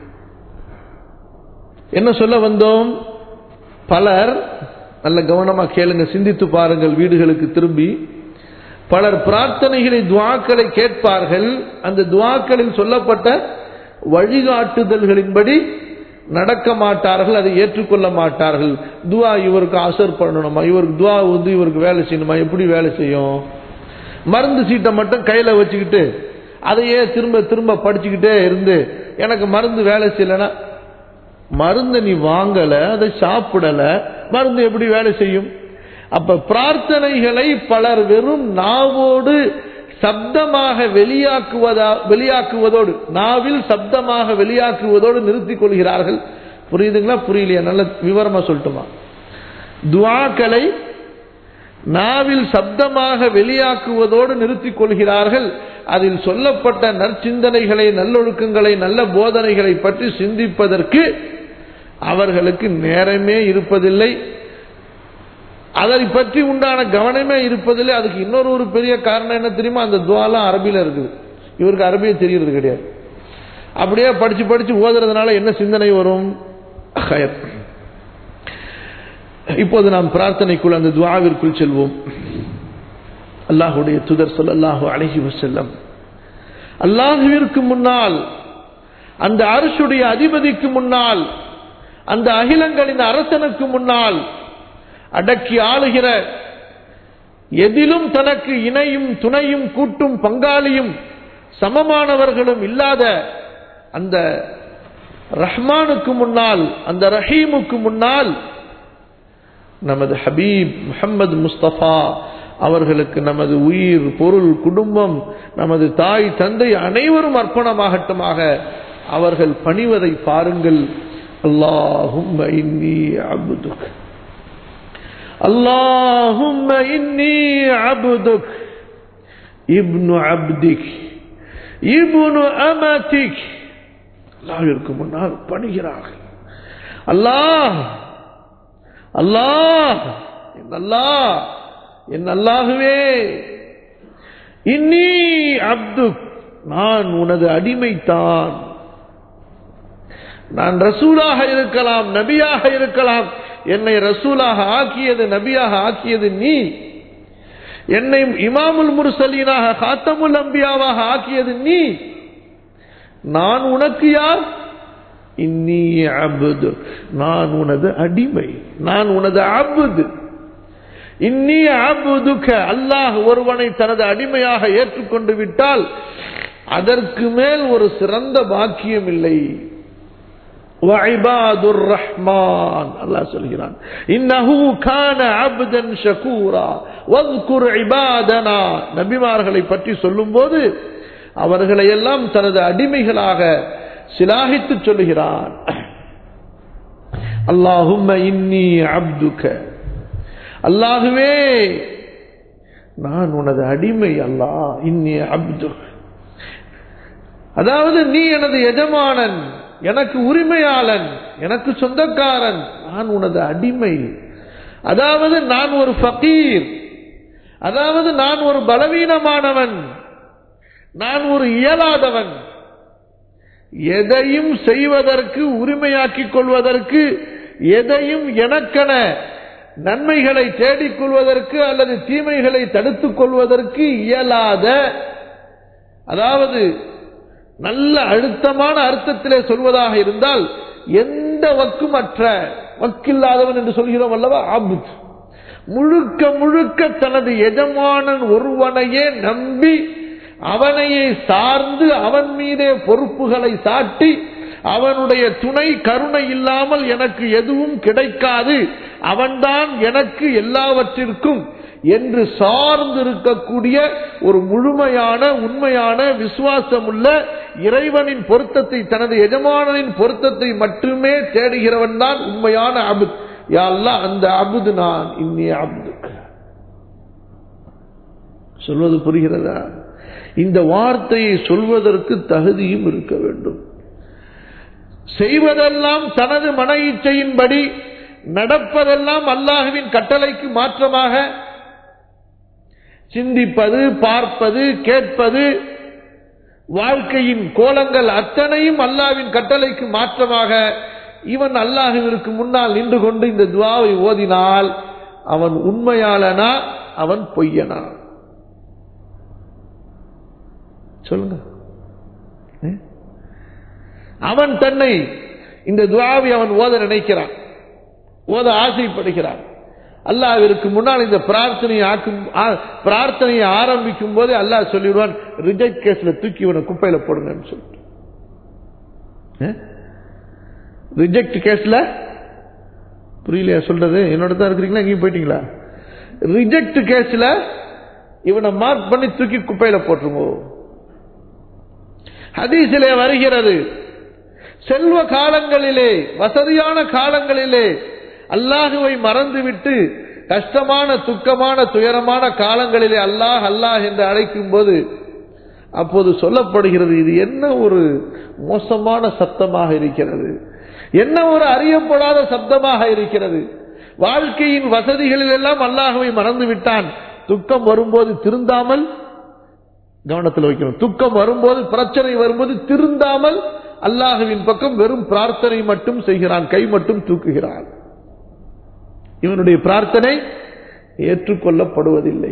என்ன சொல்ல வந்தோம் பலர் நல்ல கவனமா கேளுங்க சிந்தித்து பாருங்கள் வீடுகளுக்கு திரும்பி பலர் பிரார்த்தனைகளை துவாக்களை கேட்பார்கள் அந்த துவாக்களில் சொல்லப்பட்ட வழிகாட்டுதல்களின்படி நடக்க மாட்டார்கள் அதை ஏற்றுக்கொள்ள மாட்டார்கள் துவா இவருக்கு அசர் பண்ணணுமா இவருக்கு துவா வந்து இவருக்கு வேலை செய்யணுமா எப்படி வேலை செய்யும் மருந்து சீட்டை மட்டும் கையில வச்சுக்கிட்டு அதையே திரும்ப திரும்ப படிச்சுக்கிட்டே இருந்து எனக்கு மருந்து வேலை செய்யலைன்னா மருந்து நீ வாங்கல அதை சாப்பிடல மருந்து எப்படி வேலை செய்யும் அப்ப பிரார்த்தனைகளை பலர் வெறும் நாவோடு சப்தமாக வெளியாக்குவதா வெளியாக்குவதோடு நாவில் சப்தமாக வெளியாக்குவதோடு நிறுத்திக் கொள்கிறார்கள் புரியுதுங்களா புரியலையா நல்ல விவரமா சொல்லட்டுமா துவாக்களை நாவில் சப்தமாக வெளியாக்குவதோடு நிறுத்திக் கொள்கிறார்கள் அதில் சொல்லப்பட்ட நற்சிந்தனைகளை நல்லொழுக்கங்களை நல்ல போதனைகளை பற்றி சிந்திப்பதற்கு அவர்களுக்கு நேரமே இருப்பதில்லை அதை பற்றி உண்டான கவனமே இருப்பதில்லை அதுக்கு இன்னொரு ஒரு பெரிய காரணம் என்ன தெரியுமா அந்த துவாலாம் அரபியில் இருக்குது இவருக்கு அரபியே தெரியறது கிடையாது அப்படியே படிச்சு படிச்சு ஓதுறதுனால என்ன சிந்தனை வரும் ஹயர். இப்போது நாம் பிரார்த்தனைக்குள் அந்த துவாவிற்குள் செல்வோம் அல்லாஹுடைய துதர் சொல் அல்லாஹு அழகி வசல்லம் அல்லாஹுவிற்கு முன்னால் அந்த அரசுடைய அதிபதிக்கு முன்னால் அந்த அகிலங்களின் அரசனுக்கு முன்னால் அடக்கி ஆளுகிற எதிலும் தனக்கு இணையும் துணையும் கூட்டும் பங்காளியும் சமமானவர்களும் இல்லாத அந்த ரஹ்மானுக்கு முன்னால் அந்த ரஹீமுக்கு முன்னால் நமது ஹபீப் முஹம்மது முஸ்தபா அவர்களுக்கு நமது உயிர் பொருள் குடும்பம் நமது தாய் தந்தை அனைவரும் அர்ப்பணமாகட்டுமாக அவர்கள் பணிவதை பாருங்கள் அல்லாஹும் இன்னி அபுதுக் اللهم إني عبدك ابن عبدك ابن أمتك அல்லாஹிற்கு முன்னால் பணிகிறார்கள் அல்லாஹ் அல்லாஹ் என் அல்லாஹ் என் அல்லாஹுவே இன்னி அப்து நான் உனது அடிமைத்தான் நான் ரசூலாக இருக்கலாம் நபியாக இருக்கலாம் என்னை ரசூலாக ஆக்கியது நபியாக ஆக்கியது நீ என்னை இமாமுல் முர்சலீனாக காத்தமுல் அம்பியாவாக ஆக்கியது நீ நான் உனக்கு யார் இன்னி அபுது நான் உனது அடிமை நான் உனது அபுது இன்னி அபுதுக்க அல்லாஹ் ஒருவனை தனது அடிமையாக ஏற்றுக்கொண்டு விட்டால் அதற்கு மேல் ஒரு சிறந்த பாக்கியம் இல்லை وعباد الرحمن الله சொல்கிறான் انه كان عبدا شكورا واذكر عبادنا நபிமார்களை பற்றி சொல்லும்போது அவர்களை எல்லாம் தனது அடிமைகளாக சிலாகித்து சொல்லுகிறான் அல்லாஹும்ம இன்னி அப்துக அல்லாஹுவே நான் உனது அடிமை அல்லாஹ் இன்னி அப்து அதாவது நீ எனது எஜமானன் எனக்கு உரிமையாளன் எனக்கு சொந்தக்காரன் நான் உனது அடிமை அதாவது நான் ஒரு ஃபகீர் அதாவது நான் ஒரு பலவீனமானவன் நான் ஒரு இயலாதவன் எதையும் செய்வதற்கு உரிமையாக்கிக் கொள்வதற்கு எதையும் எனக்கென நன்மைகளை தேடிக் கொள்வதற்கு அல்லது தீமைகளை தடுத்துக் கொள்வதற்கு இயலாத அதாவது நல்ல அழுத்தமான அர்த்தத்திலே சொல்வதாக இருந்தால் எந்த வக்குமற்ற வக்கில்லாதவன் என்று சொல்கிறோம் அல்லவா ஆபுத் முழுக்க முழுக்க தனது எஜமானன் ஒருவனையே நம்பி அவனையே சார்ந்து அவன் மீதே பொறுப்புகளை சாட்டி அவனுடைய துணை கருணை இல்லாமல் எனக்கு எதுவும் கிடைக்காது அவன்தான் எனக்கு எல்லாவற்றிற்கும் என்று சார்ந்து இருக்கக்கூடிய ஒரு முழுமையான உண்மையான விசுவாசமுள்ள இறைவனின் பொருத்தத்தை தனது எஜமானனின் பொருத்தத்தை மட்டுமே தேடுகிறவன் தான் உண்மையான அபுத் யாழ்லா அந்த அபுது நான் இன்னி அபுது சொல்வது புரிகிறதா இந்த வார்த்தையை சொல்வதற்கு தகுதியும் இருக்க வேண்டும் செய்வதெல்லாம் தனது மன இச்சையின்படி நடப்பதெல்லாம் அல்லாஹுவின் கட்டளைக்கு மாற்றமாக சிந்திப்பது பார்ப்பது கேட்பது வாழ்க்கையின் கோலங்கள் அத்தனையும் அல்லாவின் கட்டளைக்கு மாற்றமாக இவன் அல்லாஹுவிற்கு முன்னால் நின்று கொண்டு இந்த துவாவை ஓதினால் அவன் உண்மையாளனா அவன் பொய்யனா சொல்லுங்க அவன் தன்னை இந்த துவாவை அவன் ஓத நினைக்கிறான் ஓத ஆசைப்படுகிறான் அல்லாவிற்கு முன்னால் இந்த பிரார்த்தனையை ஆக்கும் பிரார்த்தனையை ஆரம்பிக்கும் போதே அல்லாஹ் சொல்லிடுவான் ரிஜெக்ட் கேஸ்ல தூக்கி இவனை குப்பையில போடுங்கன்னு சொல்லிட்டு ரிஜெக்ட் கேஸ்ல புரியலையா சொல்றது என்னோட தான் இருக்கிறீங்களா எங்கேயும் போயிட்டீங்களா ரிஜெக்ட் கேஸ்ல இவனை மார்க் பண்ணி தூக்கி குப்பையில போட்டுருங்கோ ஹதீசிலே வருகிறது செல்வ காலங்களிலே வசதியான காலங்களிலே அல்லாஹுவை மறந்துவிட்டு கஷ்டமான துக்கமான துயரமான காலங்களிலே அல்லாஹ் அல்லாஹ் என்று அழைக்கும் போது அப்போது சொல்லப்படுகிறது இது என்ன ஒரு மோசமான சத்தமாக இருக்கிறது என்ன ஒரு அறியப்படாத சப்தமாக இருக்கிறது வாழ்க்கையின் வசதிகளில் எல்லாம் அல்லாஹுவை மறந்து விட்டான் துக்கம் வரும்போது திருந்தாமல் கவனத்தில் வைக்கணும் துக்கம் வரும்போது பிரச்சனை வரும்போது திருந்தாமல் அல்லாஹுவின் பக்கம் வெறும் பிரார்த்தனை மட்டும் செய்கிறான் கை மட்டும் தூக்குகிறான் இவனுடைய பிரார்த்தனை ஏற்றுக்கொள்ளப்படுவதில்லை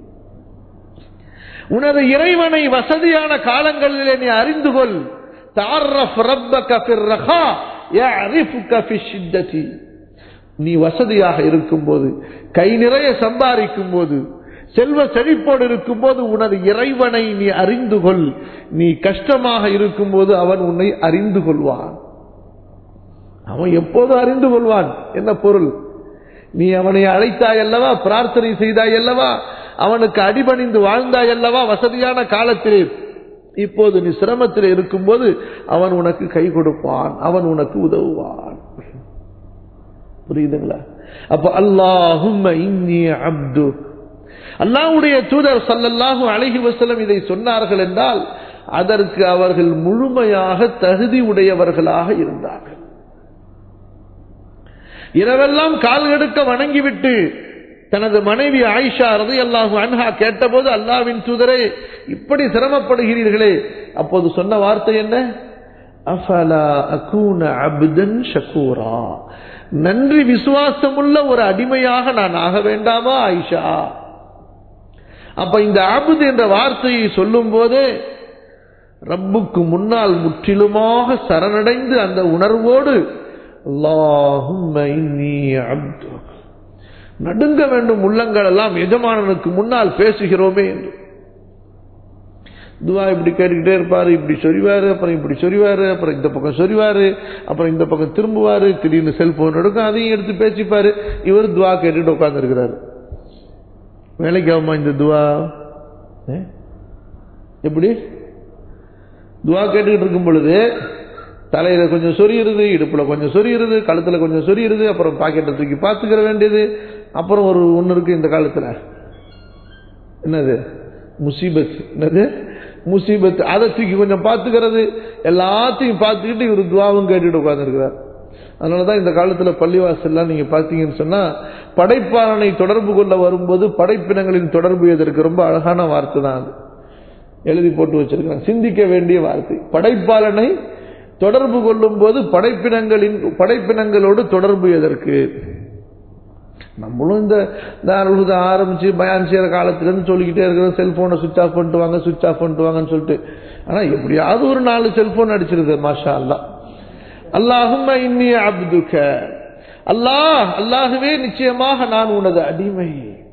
உனது இறைவனை வசதியான காலங்களிலே நீ அறிந்து கொள் தாரஃப் ரப்பக ஃபிர் ரஹா يعرفك في الشدة நீ வசதியாக இருக்கும்போது கை நிறைய சம்பாதிக்கும் போது செல்வ செழிப்போடு இருக்கும்போது உனது இறைவனை நீ அறிந்து கொள் நீ கஷ்டமாக இருக்கும்போது அவன் உன்னை அறிந்து கொள்வான் அவன் எப்போதும் அறிந்து கொள்வான் என்ன பொருள் நீ அவனை அழைத்தாய் அல்லவா பிரார்த்தனை செய்தாய் அல்லவா அவனுக்கு அடிபணிந்து வாழ்ந்தாய் அல்லவா வசதியான காலத்திலே இப்போது நீ சிரமத்தில் இருக்கும்போது அவன் உனக்கு கை கொடுப்பான் அவன் உனக்கு உதவுவான் புரியுதுங்களா அப்ப அல்லாஹும் இன்னி அப்து அல்லாஹ்வுடைய தூதர் ஸல்லல்லாஹு அலைஹி வஸல்லம் இதை சொன்னார்கள் என்றால் அதற்கு அவர்கள் முழுமையாக தகுதி உடையவர்களாக இருந்தார்கள் இரவெல்லாம் கால் எடுக்க வணங்கிவிட்டு தனது மனைவி ஆயிஷா ரதி அல்லாஹு அன்ஹா கேட்டபோது அல்லாவின் தூதரே இப்படி சிரமப்படுகிறீர்களே அப்போது சொன்ன வார்த்தை என்ன அஃபலா அகூன அப்தன் ஷக்கூரா நன்றி விசுவாசமுள்ள ஒரு அடிமையாக நான் ஆக வேண்டாமா ஆயிஷா அப்ப இந்த அபுத் என்ற வார்த்தையை சொல்லும் போதே ரப்புக்கு முன்னால் முற்றிலுமாக சரணடைந்து அந்த உணர்வோடு அல்லாஹும்ம இன்னி அப்துக் நடுங்க வேண்டும் உள்ளங்கள் எல்லாம் எஜமானனுக்கு முன்னால் பேசுகிறோமே என்று துவா இப்படி கேட்டுக்கிட்டே இருப்பாரு இப்படி சொரிவாரு அப்புறம் இப்படி சொரிவாரு அப்புறம் இந்த பக்கம் சொரிவாரு அப்புறம் இந்த பக்கம் திரும்புவாரு திடீர்னு செல்போன் எடுக்கும் அதையும் எடுத்து பேசிப்பாரு இவர் துவா கேட்டுட்டு உட்கார்ந்து இருக்கிறாரு வேலைக்கு ஆகுமா இந்த துவா ஏ? எப்படி துவா கேட்டுக்கிட்டு இருக்கும் பொழுது தலையில கொஞ்சம் சொரியுறது இடுப்புல கொஞ்சம் சொரியுறது கழுத்துல கொஞ்சம் சொரியுறது அப்புறம் பாக்கெட்டை தூக்கி பார்த்துக்கிற வேண்டியது அப்புறம் ஒரு ஒன்று இருக்கு இந்த காலத்துல என்னது முசீபத் என்னது முசீபத் அதை தூக்கி கொஞ்சம் பார்த்துக்கிறது எல்லாத்தையும் பார்த்துக்கிட்டு இவர் துவாவும் கேட்டுட்டு உட்கார்ந்துருக்கிறார் அதனால தான் இந்த காலத்தில் பள்ளிவாசல்லாம் நீங்கள் பார்த்தீங்கன்னு சொன்னால் படைப்பாளனை தொடர்பு கொள்ள வரும்போது படைப்பினங்களின் தொடர்பு இதற்கு ரொம்ப அழகான வார்த்தை தான் அது எழுதி போட்டு வச்சிருக்கிறாங்க சிந்திக்க வேண்டிய வார்த்தை படைப்பாளனை தொடர்பு கொள்ளும் போது படைப்பினங்களின் படைப்பினங்களோடு தொடர்பு எதற்கு நம்மளும் இந்த தாருத ஆரம்பிச்சு பயான் செய்யற காலத்திலேருந்து சொல்லிக்கிட்டே இருக்கிறோம் செல்போனை சுவிச் ஆஃப் பண்ணிட்டு வாங்க சுவிச் ஆஃப் பண்ணிட்டு வாங்கன்னு சொல்லிட்டு ஆனா எப்படியாவது ஒரு நாலு செல்போன் அடிச்சிருது மாஷா அல்லா அல்லாஹும்ம இன்னி அப்துக அல்லாஹ் அல்லாஹுவே நிச்சயமாக நான் உனது அடிமை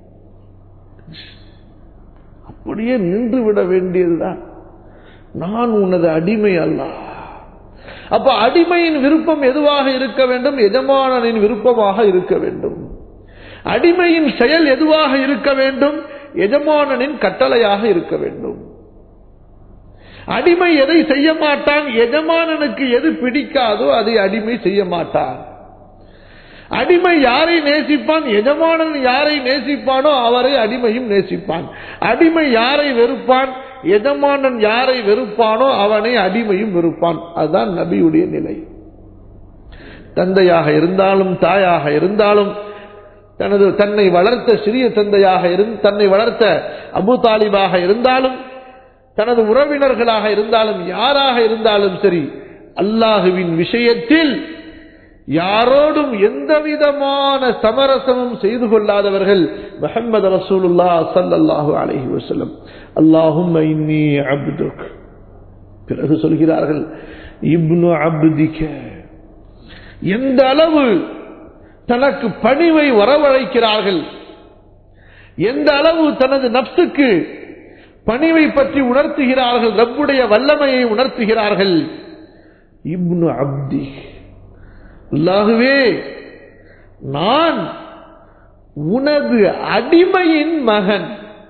அப்படியே நின்று விட வேண்டியதுதான் நான் உனது அடிமை அல்லாஹ் அப்ப அடிமையின் விருப்பம் எதுவாக இருக்க வேண்டும் எஜமானனின் விருப்பமாக இருக்க வேண்டும் அடிமையின் செயல் எதுவாக இருக்க வேண்டும் எஜமானனின் கட்டளையாக இருக்க வேண்டும் அடிமை எதை செய்ய மாட்டான் எஜமானனுக்கு எது பிடிக்காதோ அதை அடிமை செய்ய மாட்டான் அடிமை யாரை நேசிப்பான் எஜமானன் யாரை நேசிப்பானோ அவரை அடிமையும் நேசிப்பான் அடிமை யாரை வெறுப்பான் எஜமானன் யாரை வெறுப்பானோ அவனை அடிமையும் வெறுப்பான் அதுதான் நபியுடைய நிலை தந்தையாக இருந்தாலும் தாயாக இருந்தாலும் தனது தன்னை வளர்த்த சிறிய தந்தையாக இருந்து தன்னை வளர்த்த அபு தாலிபாக இருந்தாலும் தனது உறவினர்களாக இருந்தாலும் யாராக இருந்தாலும் சரி அல்லாஹுவின் விஷயத்தில் யாரோடும் எந்த விதமான சமரசமும் செய்து கொள்ளாதவர்கள் முஹம்மது ரசூலுல்லா சல்லல்லாஹு அலைஹி வஸல்லம் அல்லாஹும் இன்னி அப்துக் பிறகு சொல்கிறார்கள் இப்னு அப்திக எந்த அளவு தனக்கு பணிவை வரவழைக்கிறார்கள் எந்த அளவு தனது நப்சுக்கு பணிவை பற்றி உணர்த்துகிறார்கள் ரப்புடைய வல்லமையை உணர்த்துகிறார்கள் இப்னு அப்தி அல்லாகுவே நான் உனது அடிமையின் மகன்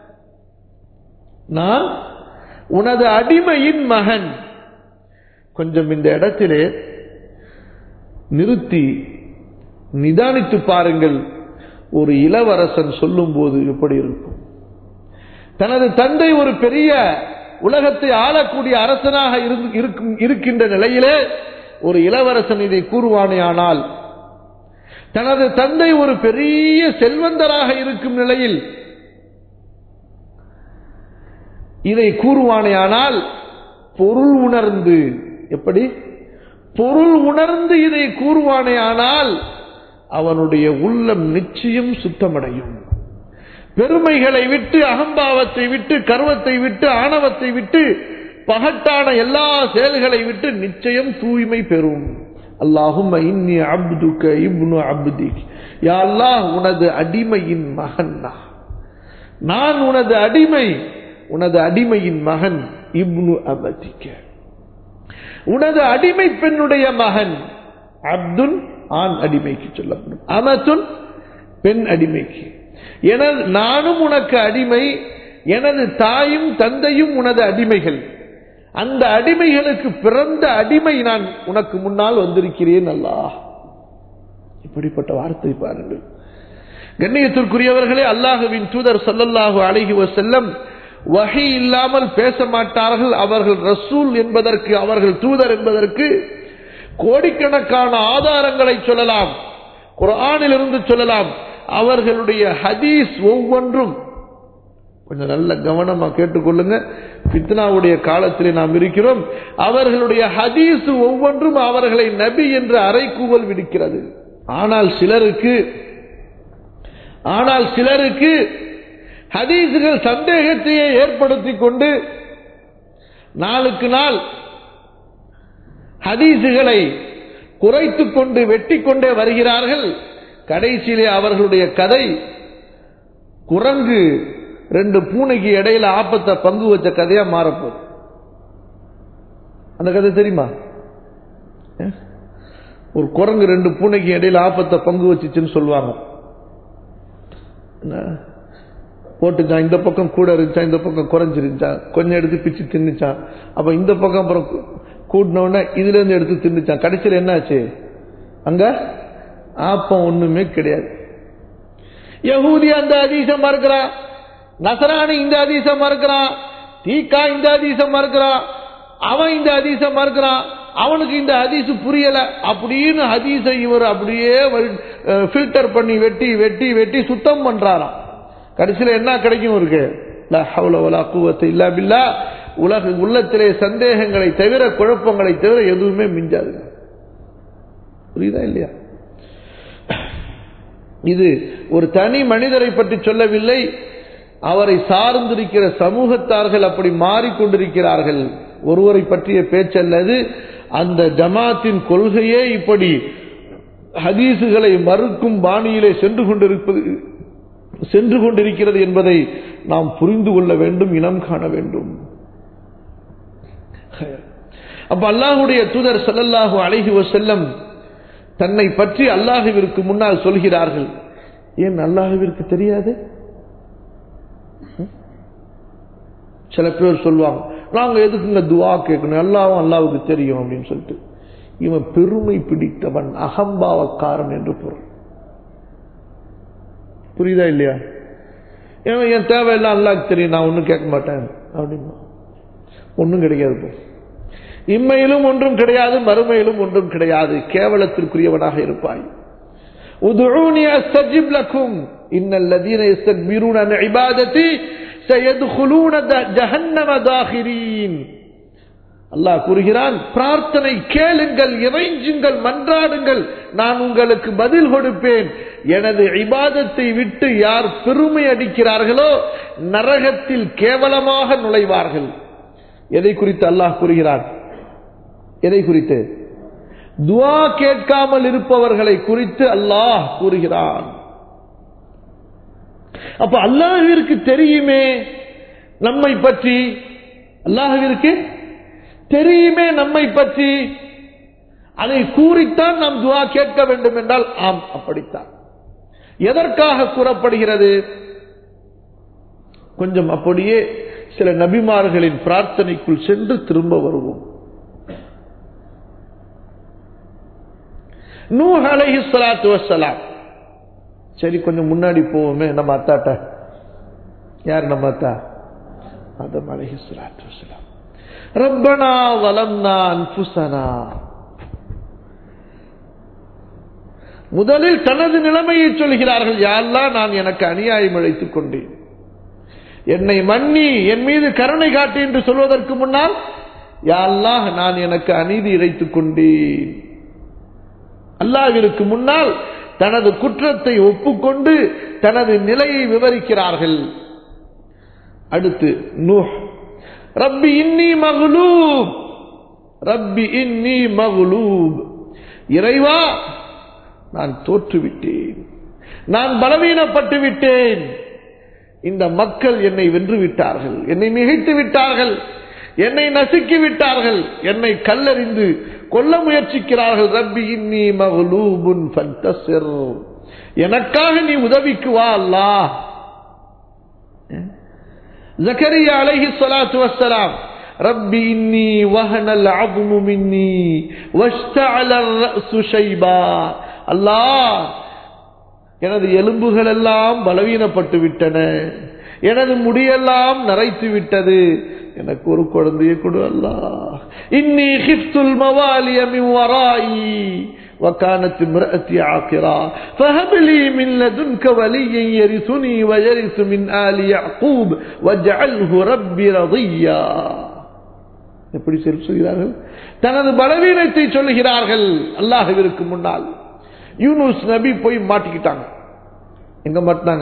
நான் உனது அடிமையின் மகன் கொஞ்சம் இந்த இடத்திலே நிறுத்தி நிதானித்து பாருங்கள் ஒரு இளவரசன் சொல்லும் போது எப்படி இருக்கும் தனது தந்தை ஒரு பெரிய உலகத்தை ஆளக்கூடிய அரசனாக இருந்து- இருக்கும்- இருக்கின்ற நிலையிலே ஒரு இளவரசன் இதை கூறுவானே ஆனால் தனது தந்தை ஒரு பெரிய செல்வந்தராக இருக்கும் நிலையில் இதை கூறுவானே ஆனால் பொருள் உணர்ந்து எப்படி பொருள் உணர்ந்து இதை கூறுவானே ஆனால் அவனுடைய உள்ளம் நிச்சயம் சுத்தமடையும் பெருமைகளை விட்டு அகம்பாவத்தை விட்டு கர்வத்தை விட்டு ஆணவத்தை விட்டு பகட்டான எல்லா செயல்களை விட்டு நிச்சயம் தூய்மை பெறும் அல்லாஹும் இன்னி அப்துக்க இப்னு அப்திக் யா அல்லாஹ் உனது அடிமையின் மகன் நான். நான் உனது அடிமை உனது அடிமையின் மகன் இப்னு அபதிக்க உனது அடிமை பெண்ணுடைய மகன் அப்துல் ஆண் அடிமைக்கு சொல்லப்படும் அமத்துன் பெண் அடிமைக்கு எனது நானும் உனக்கு அடிமை எனது தாயும் தந்தையும் உனது அடிமைகள் அந்த அடிமைகளுக்கு பிறந்த அடிமை நான் உனக்கு முன்னால் வந்திருக்கிறேன் அல்லாஹ் இப்படிப்பட்ட வார்த்தை பாருங்கள் கண்ணியத்திற்குரியவர்களே அல்லாஹுவின் தூதர் ஸல்லல்லாஹு அலைஹி வஸல்லம் வஹி இல்லாமல் பேச மாட்டார்கள் அவர்கள் ரசூல் என்பதற்கு அவர்கள் தூதர் என்பதற்கு கோடிக்கணக்கான ஆதாரங்களை சொல்லலாம் குர்ஆனிலிருந்து சொல்லலாம் அவர்களுடைய ஹதீஸ் ஒவ்வொன்றும் கொஞ்சம் நல்ல கவனமா கேட்டுக்கொள்ளுங்க பித்னாவுடைய காலத்திலே நாம் இருக்கிறோம் அவர்களுடைய ஹதீஸ் ஒவ்வொன்றும் அவர்களை நபி என்று அறைகூவல் விடுக்கிறது ஆனால் சிலருக்கு ஆனால் சிலருக்கு ஹதீஸுகள் சந்தேகத்தையே ஏற்படுத்திக் கொண்டு நாளுக்கு நாள் ஹதீஸுகளை குறைத்துக் கொண்டு வெட்டி கொண்டே வருகிறார்கள் கடைசியிலே அவர்களுடைய கதை குரங்கு ரெண்டு பூனைக்கு இடையில ஆப்பத்தை பங்கு வச்ச கதையா மாறப்போகுது அந்த கதை தெரியுமா ஏ? ஒரு குரங்கு ரெண்டு பூனைக்கு இடையில ஆப்பத்தை பங்கு வச்சுச்சுன்னு சொல்லுவாங்க என்ன? போட்டுச்சான் இந்த பக்கம் கூட இருந்துச்சா இந்த பக்கம் குறைஞ்சிருந்துச்சா கொஞ்சம் எடுத்து பிச்சு தின்னுச்சான் அப்ப இந்த பக்கம் அப்புறம் கூட்டின உடனே இதுல இருந்து எடுத்து தின்னுச்சான் கடைசியில் என்னாச்சு அங்க ஆப்பம் ஒண்ணுமே கிடையாது யகூதி அந்த அதீசம் மறுக்கிறான் நசராணி இந்த அதீசம் மறுக்கிறான் தீக்கா இந்த அதீசம் மறுக்கிறான் அவன் இந்த அதீசம் மறுக்கிறான் அவனுக்கு இந்த ஹதீஸ் புரியல அப்படின்னு ஹதீஸை இவர் அப்படியே ஃபில்டர் பண்ணி வெட்டி வெட்டி வெட்டி சுத்தம் பண்றாராம் கடைசியில் என்ன கிடைக்கும் இருக்கு லா ஹவ்ல வலா குவத்த இல்லா பில்லா உலக உள்ளத்திலே சந்தேகங்களை தவிர குழப்பங்களை தவிர எதுவுமே மிஞ்சாது புரியுதா இல்லையா இது ஒரு தனி மனிதரை பற்றி சொல்லவில்லை அவரை சார்ந்திருக்கிற சமூகத்தார்கள் அப்படி மாறிக்கொண்டிருக்கிறார்கள் ஒருவரை பற்றிய பேச்சல்லது அந்த ஜமாத்தின் கொள்கையே இப்படி ஹதீசுகளை மறுக்கும் பாணியிலே சென்று கொண்டிருப்பது சென்று கொண்டிருக்கிறது என்பதை நாம் புரிந்து கொள்ள வேண்டும் இனம் காண வேண்டும் அப்ப அல்லாஹுடைய தூதர் ஸல்லல்லாஹு அலைஹி வஸல்லம் தன்னை பற்றி அல்லாஹுவிற்கு முன்னால் சொல்கிறார்கள் ஏன் அல்லாஹுவிற்கு தெரியாது ம்? சில பேர் சொல்லுவாங்க நாங்க எதுக்குங்க துவா கேட்கணும் எல்லாவும் அல்லாவுக்கு தெரியும் அப்படின்னு சொல்லிட்டு இவன் பெருமை பிடித்தவன் அகம்பாவக்காரன் என்று பொருள் புரியுதா இல்லையா ஏன்னா என் தேவையெல்லாம் அல்லாஹ்க்கு தெரியும் நான் ஒன்றும் கேட்க மாட்டேன் அப்படின்னா ஒன்றும் கிடைக்காது போ இம்மையிலும் ஒன்றும் கிடையாது மறுமையிலும் ஒன்றும் கிடையாது கேவலத்திற்குரியவனாக இருப்பாய் உதுஊனி அஸ்தஜிப் லக்கும் இன்னல் லதீன யஸ்தக்பிரூன அன் இபாதத்தி சயதுகுலூன த- ஜஹன்னம தாகிரீன் அல்லாஹ் கூறுகிறான் பிரார்த்தனை கேளுங்கள் இறைஞ்சுங்கள் மன்றாடுங்கள் நான் உங்களுக்கு பதில் கொடுப்பேன் எனது இபாதத்தை விட்டு யார் பெருமை அடிக்கிறார்களோ நரகத்தில் கேவலமாக நுழைவார்கள் எதை குறித்து அல்லாஹ் கூறுகிறான் எதை குறித்து துவா கேட்காமல் இருப்பவர்களை குறித்து அல்லாஹ் கூறுகிறான் அப்ப அல்லாஹ்விற்கு தெரியுமே நம்மை பற்றி அல்லாஹ்விற்கு தெரியுமே நம்மை பற்றி அதை கூறித்தான் நாம் துவா கேட்க வேண்டும் என்றால் ஆம் அப்படித்தான் எதற்காக கூறப்படுகிறது கொஞ்சம் அப்படியே சில நபிமார்களின் பிரார்த்தனைக்குள் சென்று திரும்ப வருவோம் நூஹ் அலைஹி ஸலாத்து வஸ்ஸலாம் சரி கொஞ்சம் முன்னாடி போவோமே நம்ம அத்தாட்ட யார் நம்ம அத்தா ஆதம் அலைஹி ஸலாத்து வஸ்ஸலாம் ரப்பனா வலம்னா அன்ஃபுஸனா முதலில் தனது நிலைமையை சொல்கிறார்கள் யாரெல்லாம் நான் எனக்கு அநியாயம் இழைத்துக் கொண்டேன் என்னை மன்னி என் மீது கருணை காட்டு என்று சொல்வதற்கு முன்னால் யாரெல்லாம் நான் எனக்கு அநீதி இழைத்துக் கொண்டேன் அல்லாவிற்கு முன்னால் தனது குற்றத்தை ஒப்புக்கொண்டு தனது நிலையை விவரிக்கிறார்கள் அடுத்து நூஹ் ரப்பி இன்னி மகளூப் ரப்பி இன்னி மகளூப் இறைவா நான் தோற்றுவிட்டேன் நான் பலவீனப்பட்டு விட்டேன் இந்த மக்கள் என்னை வென்று விட்டார்கள் என்னை மிகைத்து விட்டார்கள் என்னை நசுக்கி விட்டார்கள் என்னை கல்லறிந்து கொல்ல முயற்சிக்கிறார்கள் ரப்பி இன்னி மகலூபுன் ஃபன்தஸிர் எனக்காக நீ உதவிக்கு வா அல்லாஹ் زكريا عليه الصلاة والسلام رب إني وهن العظم مني واشتعل الرأس شيبا الله எனது எலும்புகள் எல்லாம் பலவீனப்பட்டு விட்டன எனது முடியெல்லாம் நரைத்து விட்டது எனக்கு ஒரு குழந்தையை கொடு அல்லாஹ் இன்னி ஹிப்துல் மவாலிய மின் வராயி وكانت امرأتي عاقرا فهب لي من لدنك وليا يرثني ويرث من آل يعقوب واجعله ربي رضيا எப்படி சொல்கிறார்கள் தனது பலவீனத்தை சொல்லுகிறார்கள் அல்லாஹ்விற்கு முன்னால் யூனுஸ் நபி போய் மாட்டிக்கிட்டாங்க எங்க மாட்டினாங்க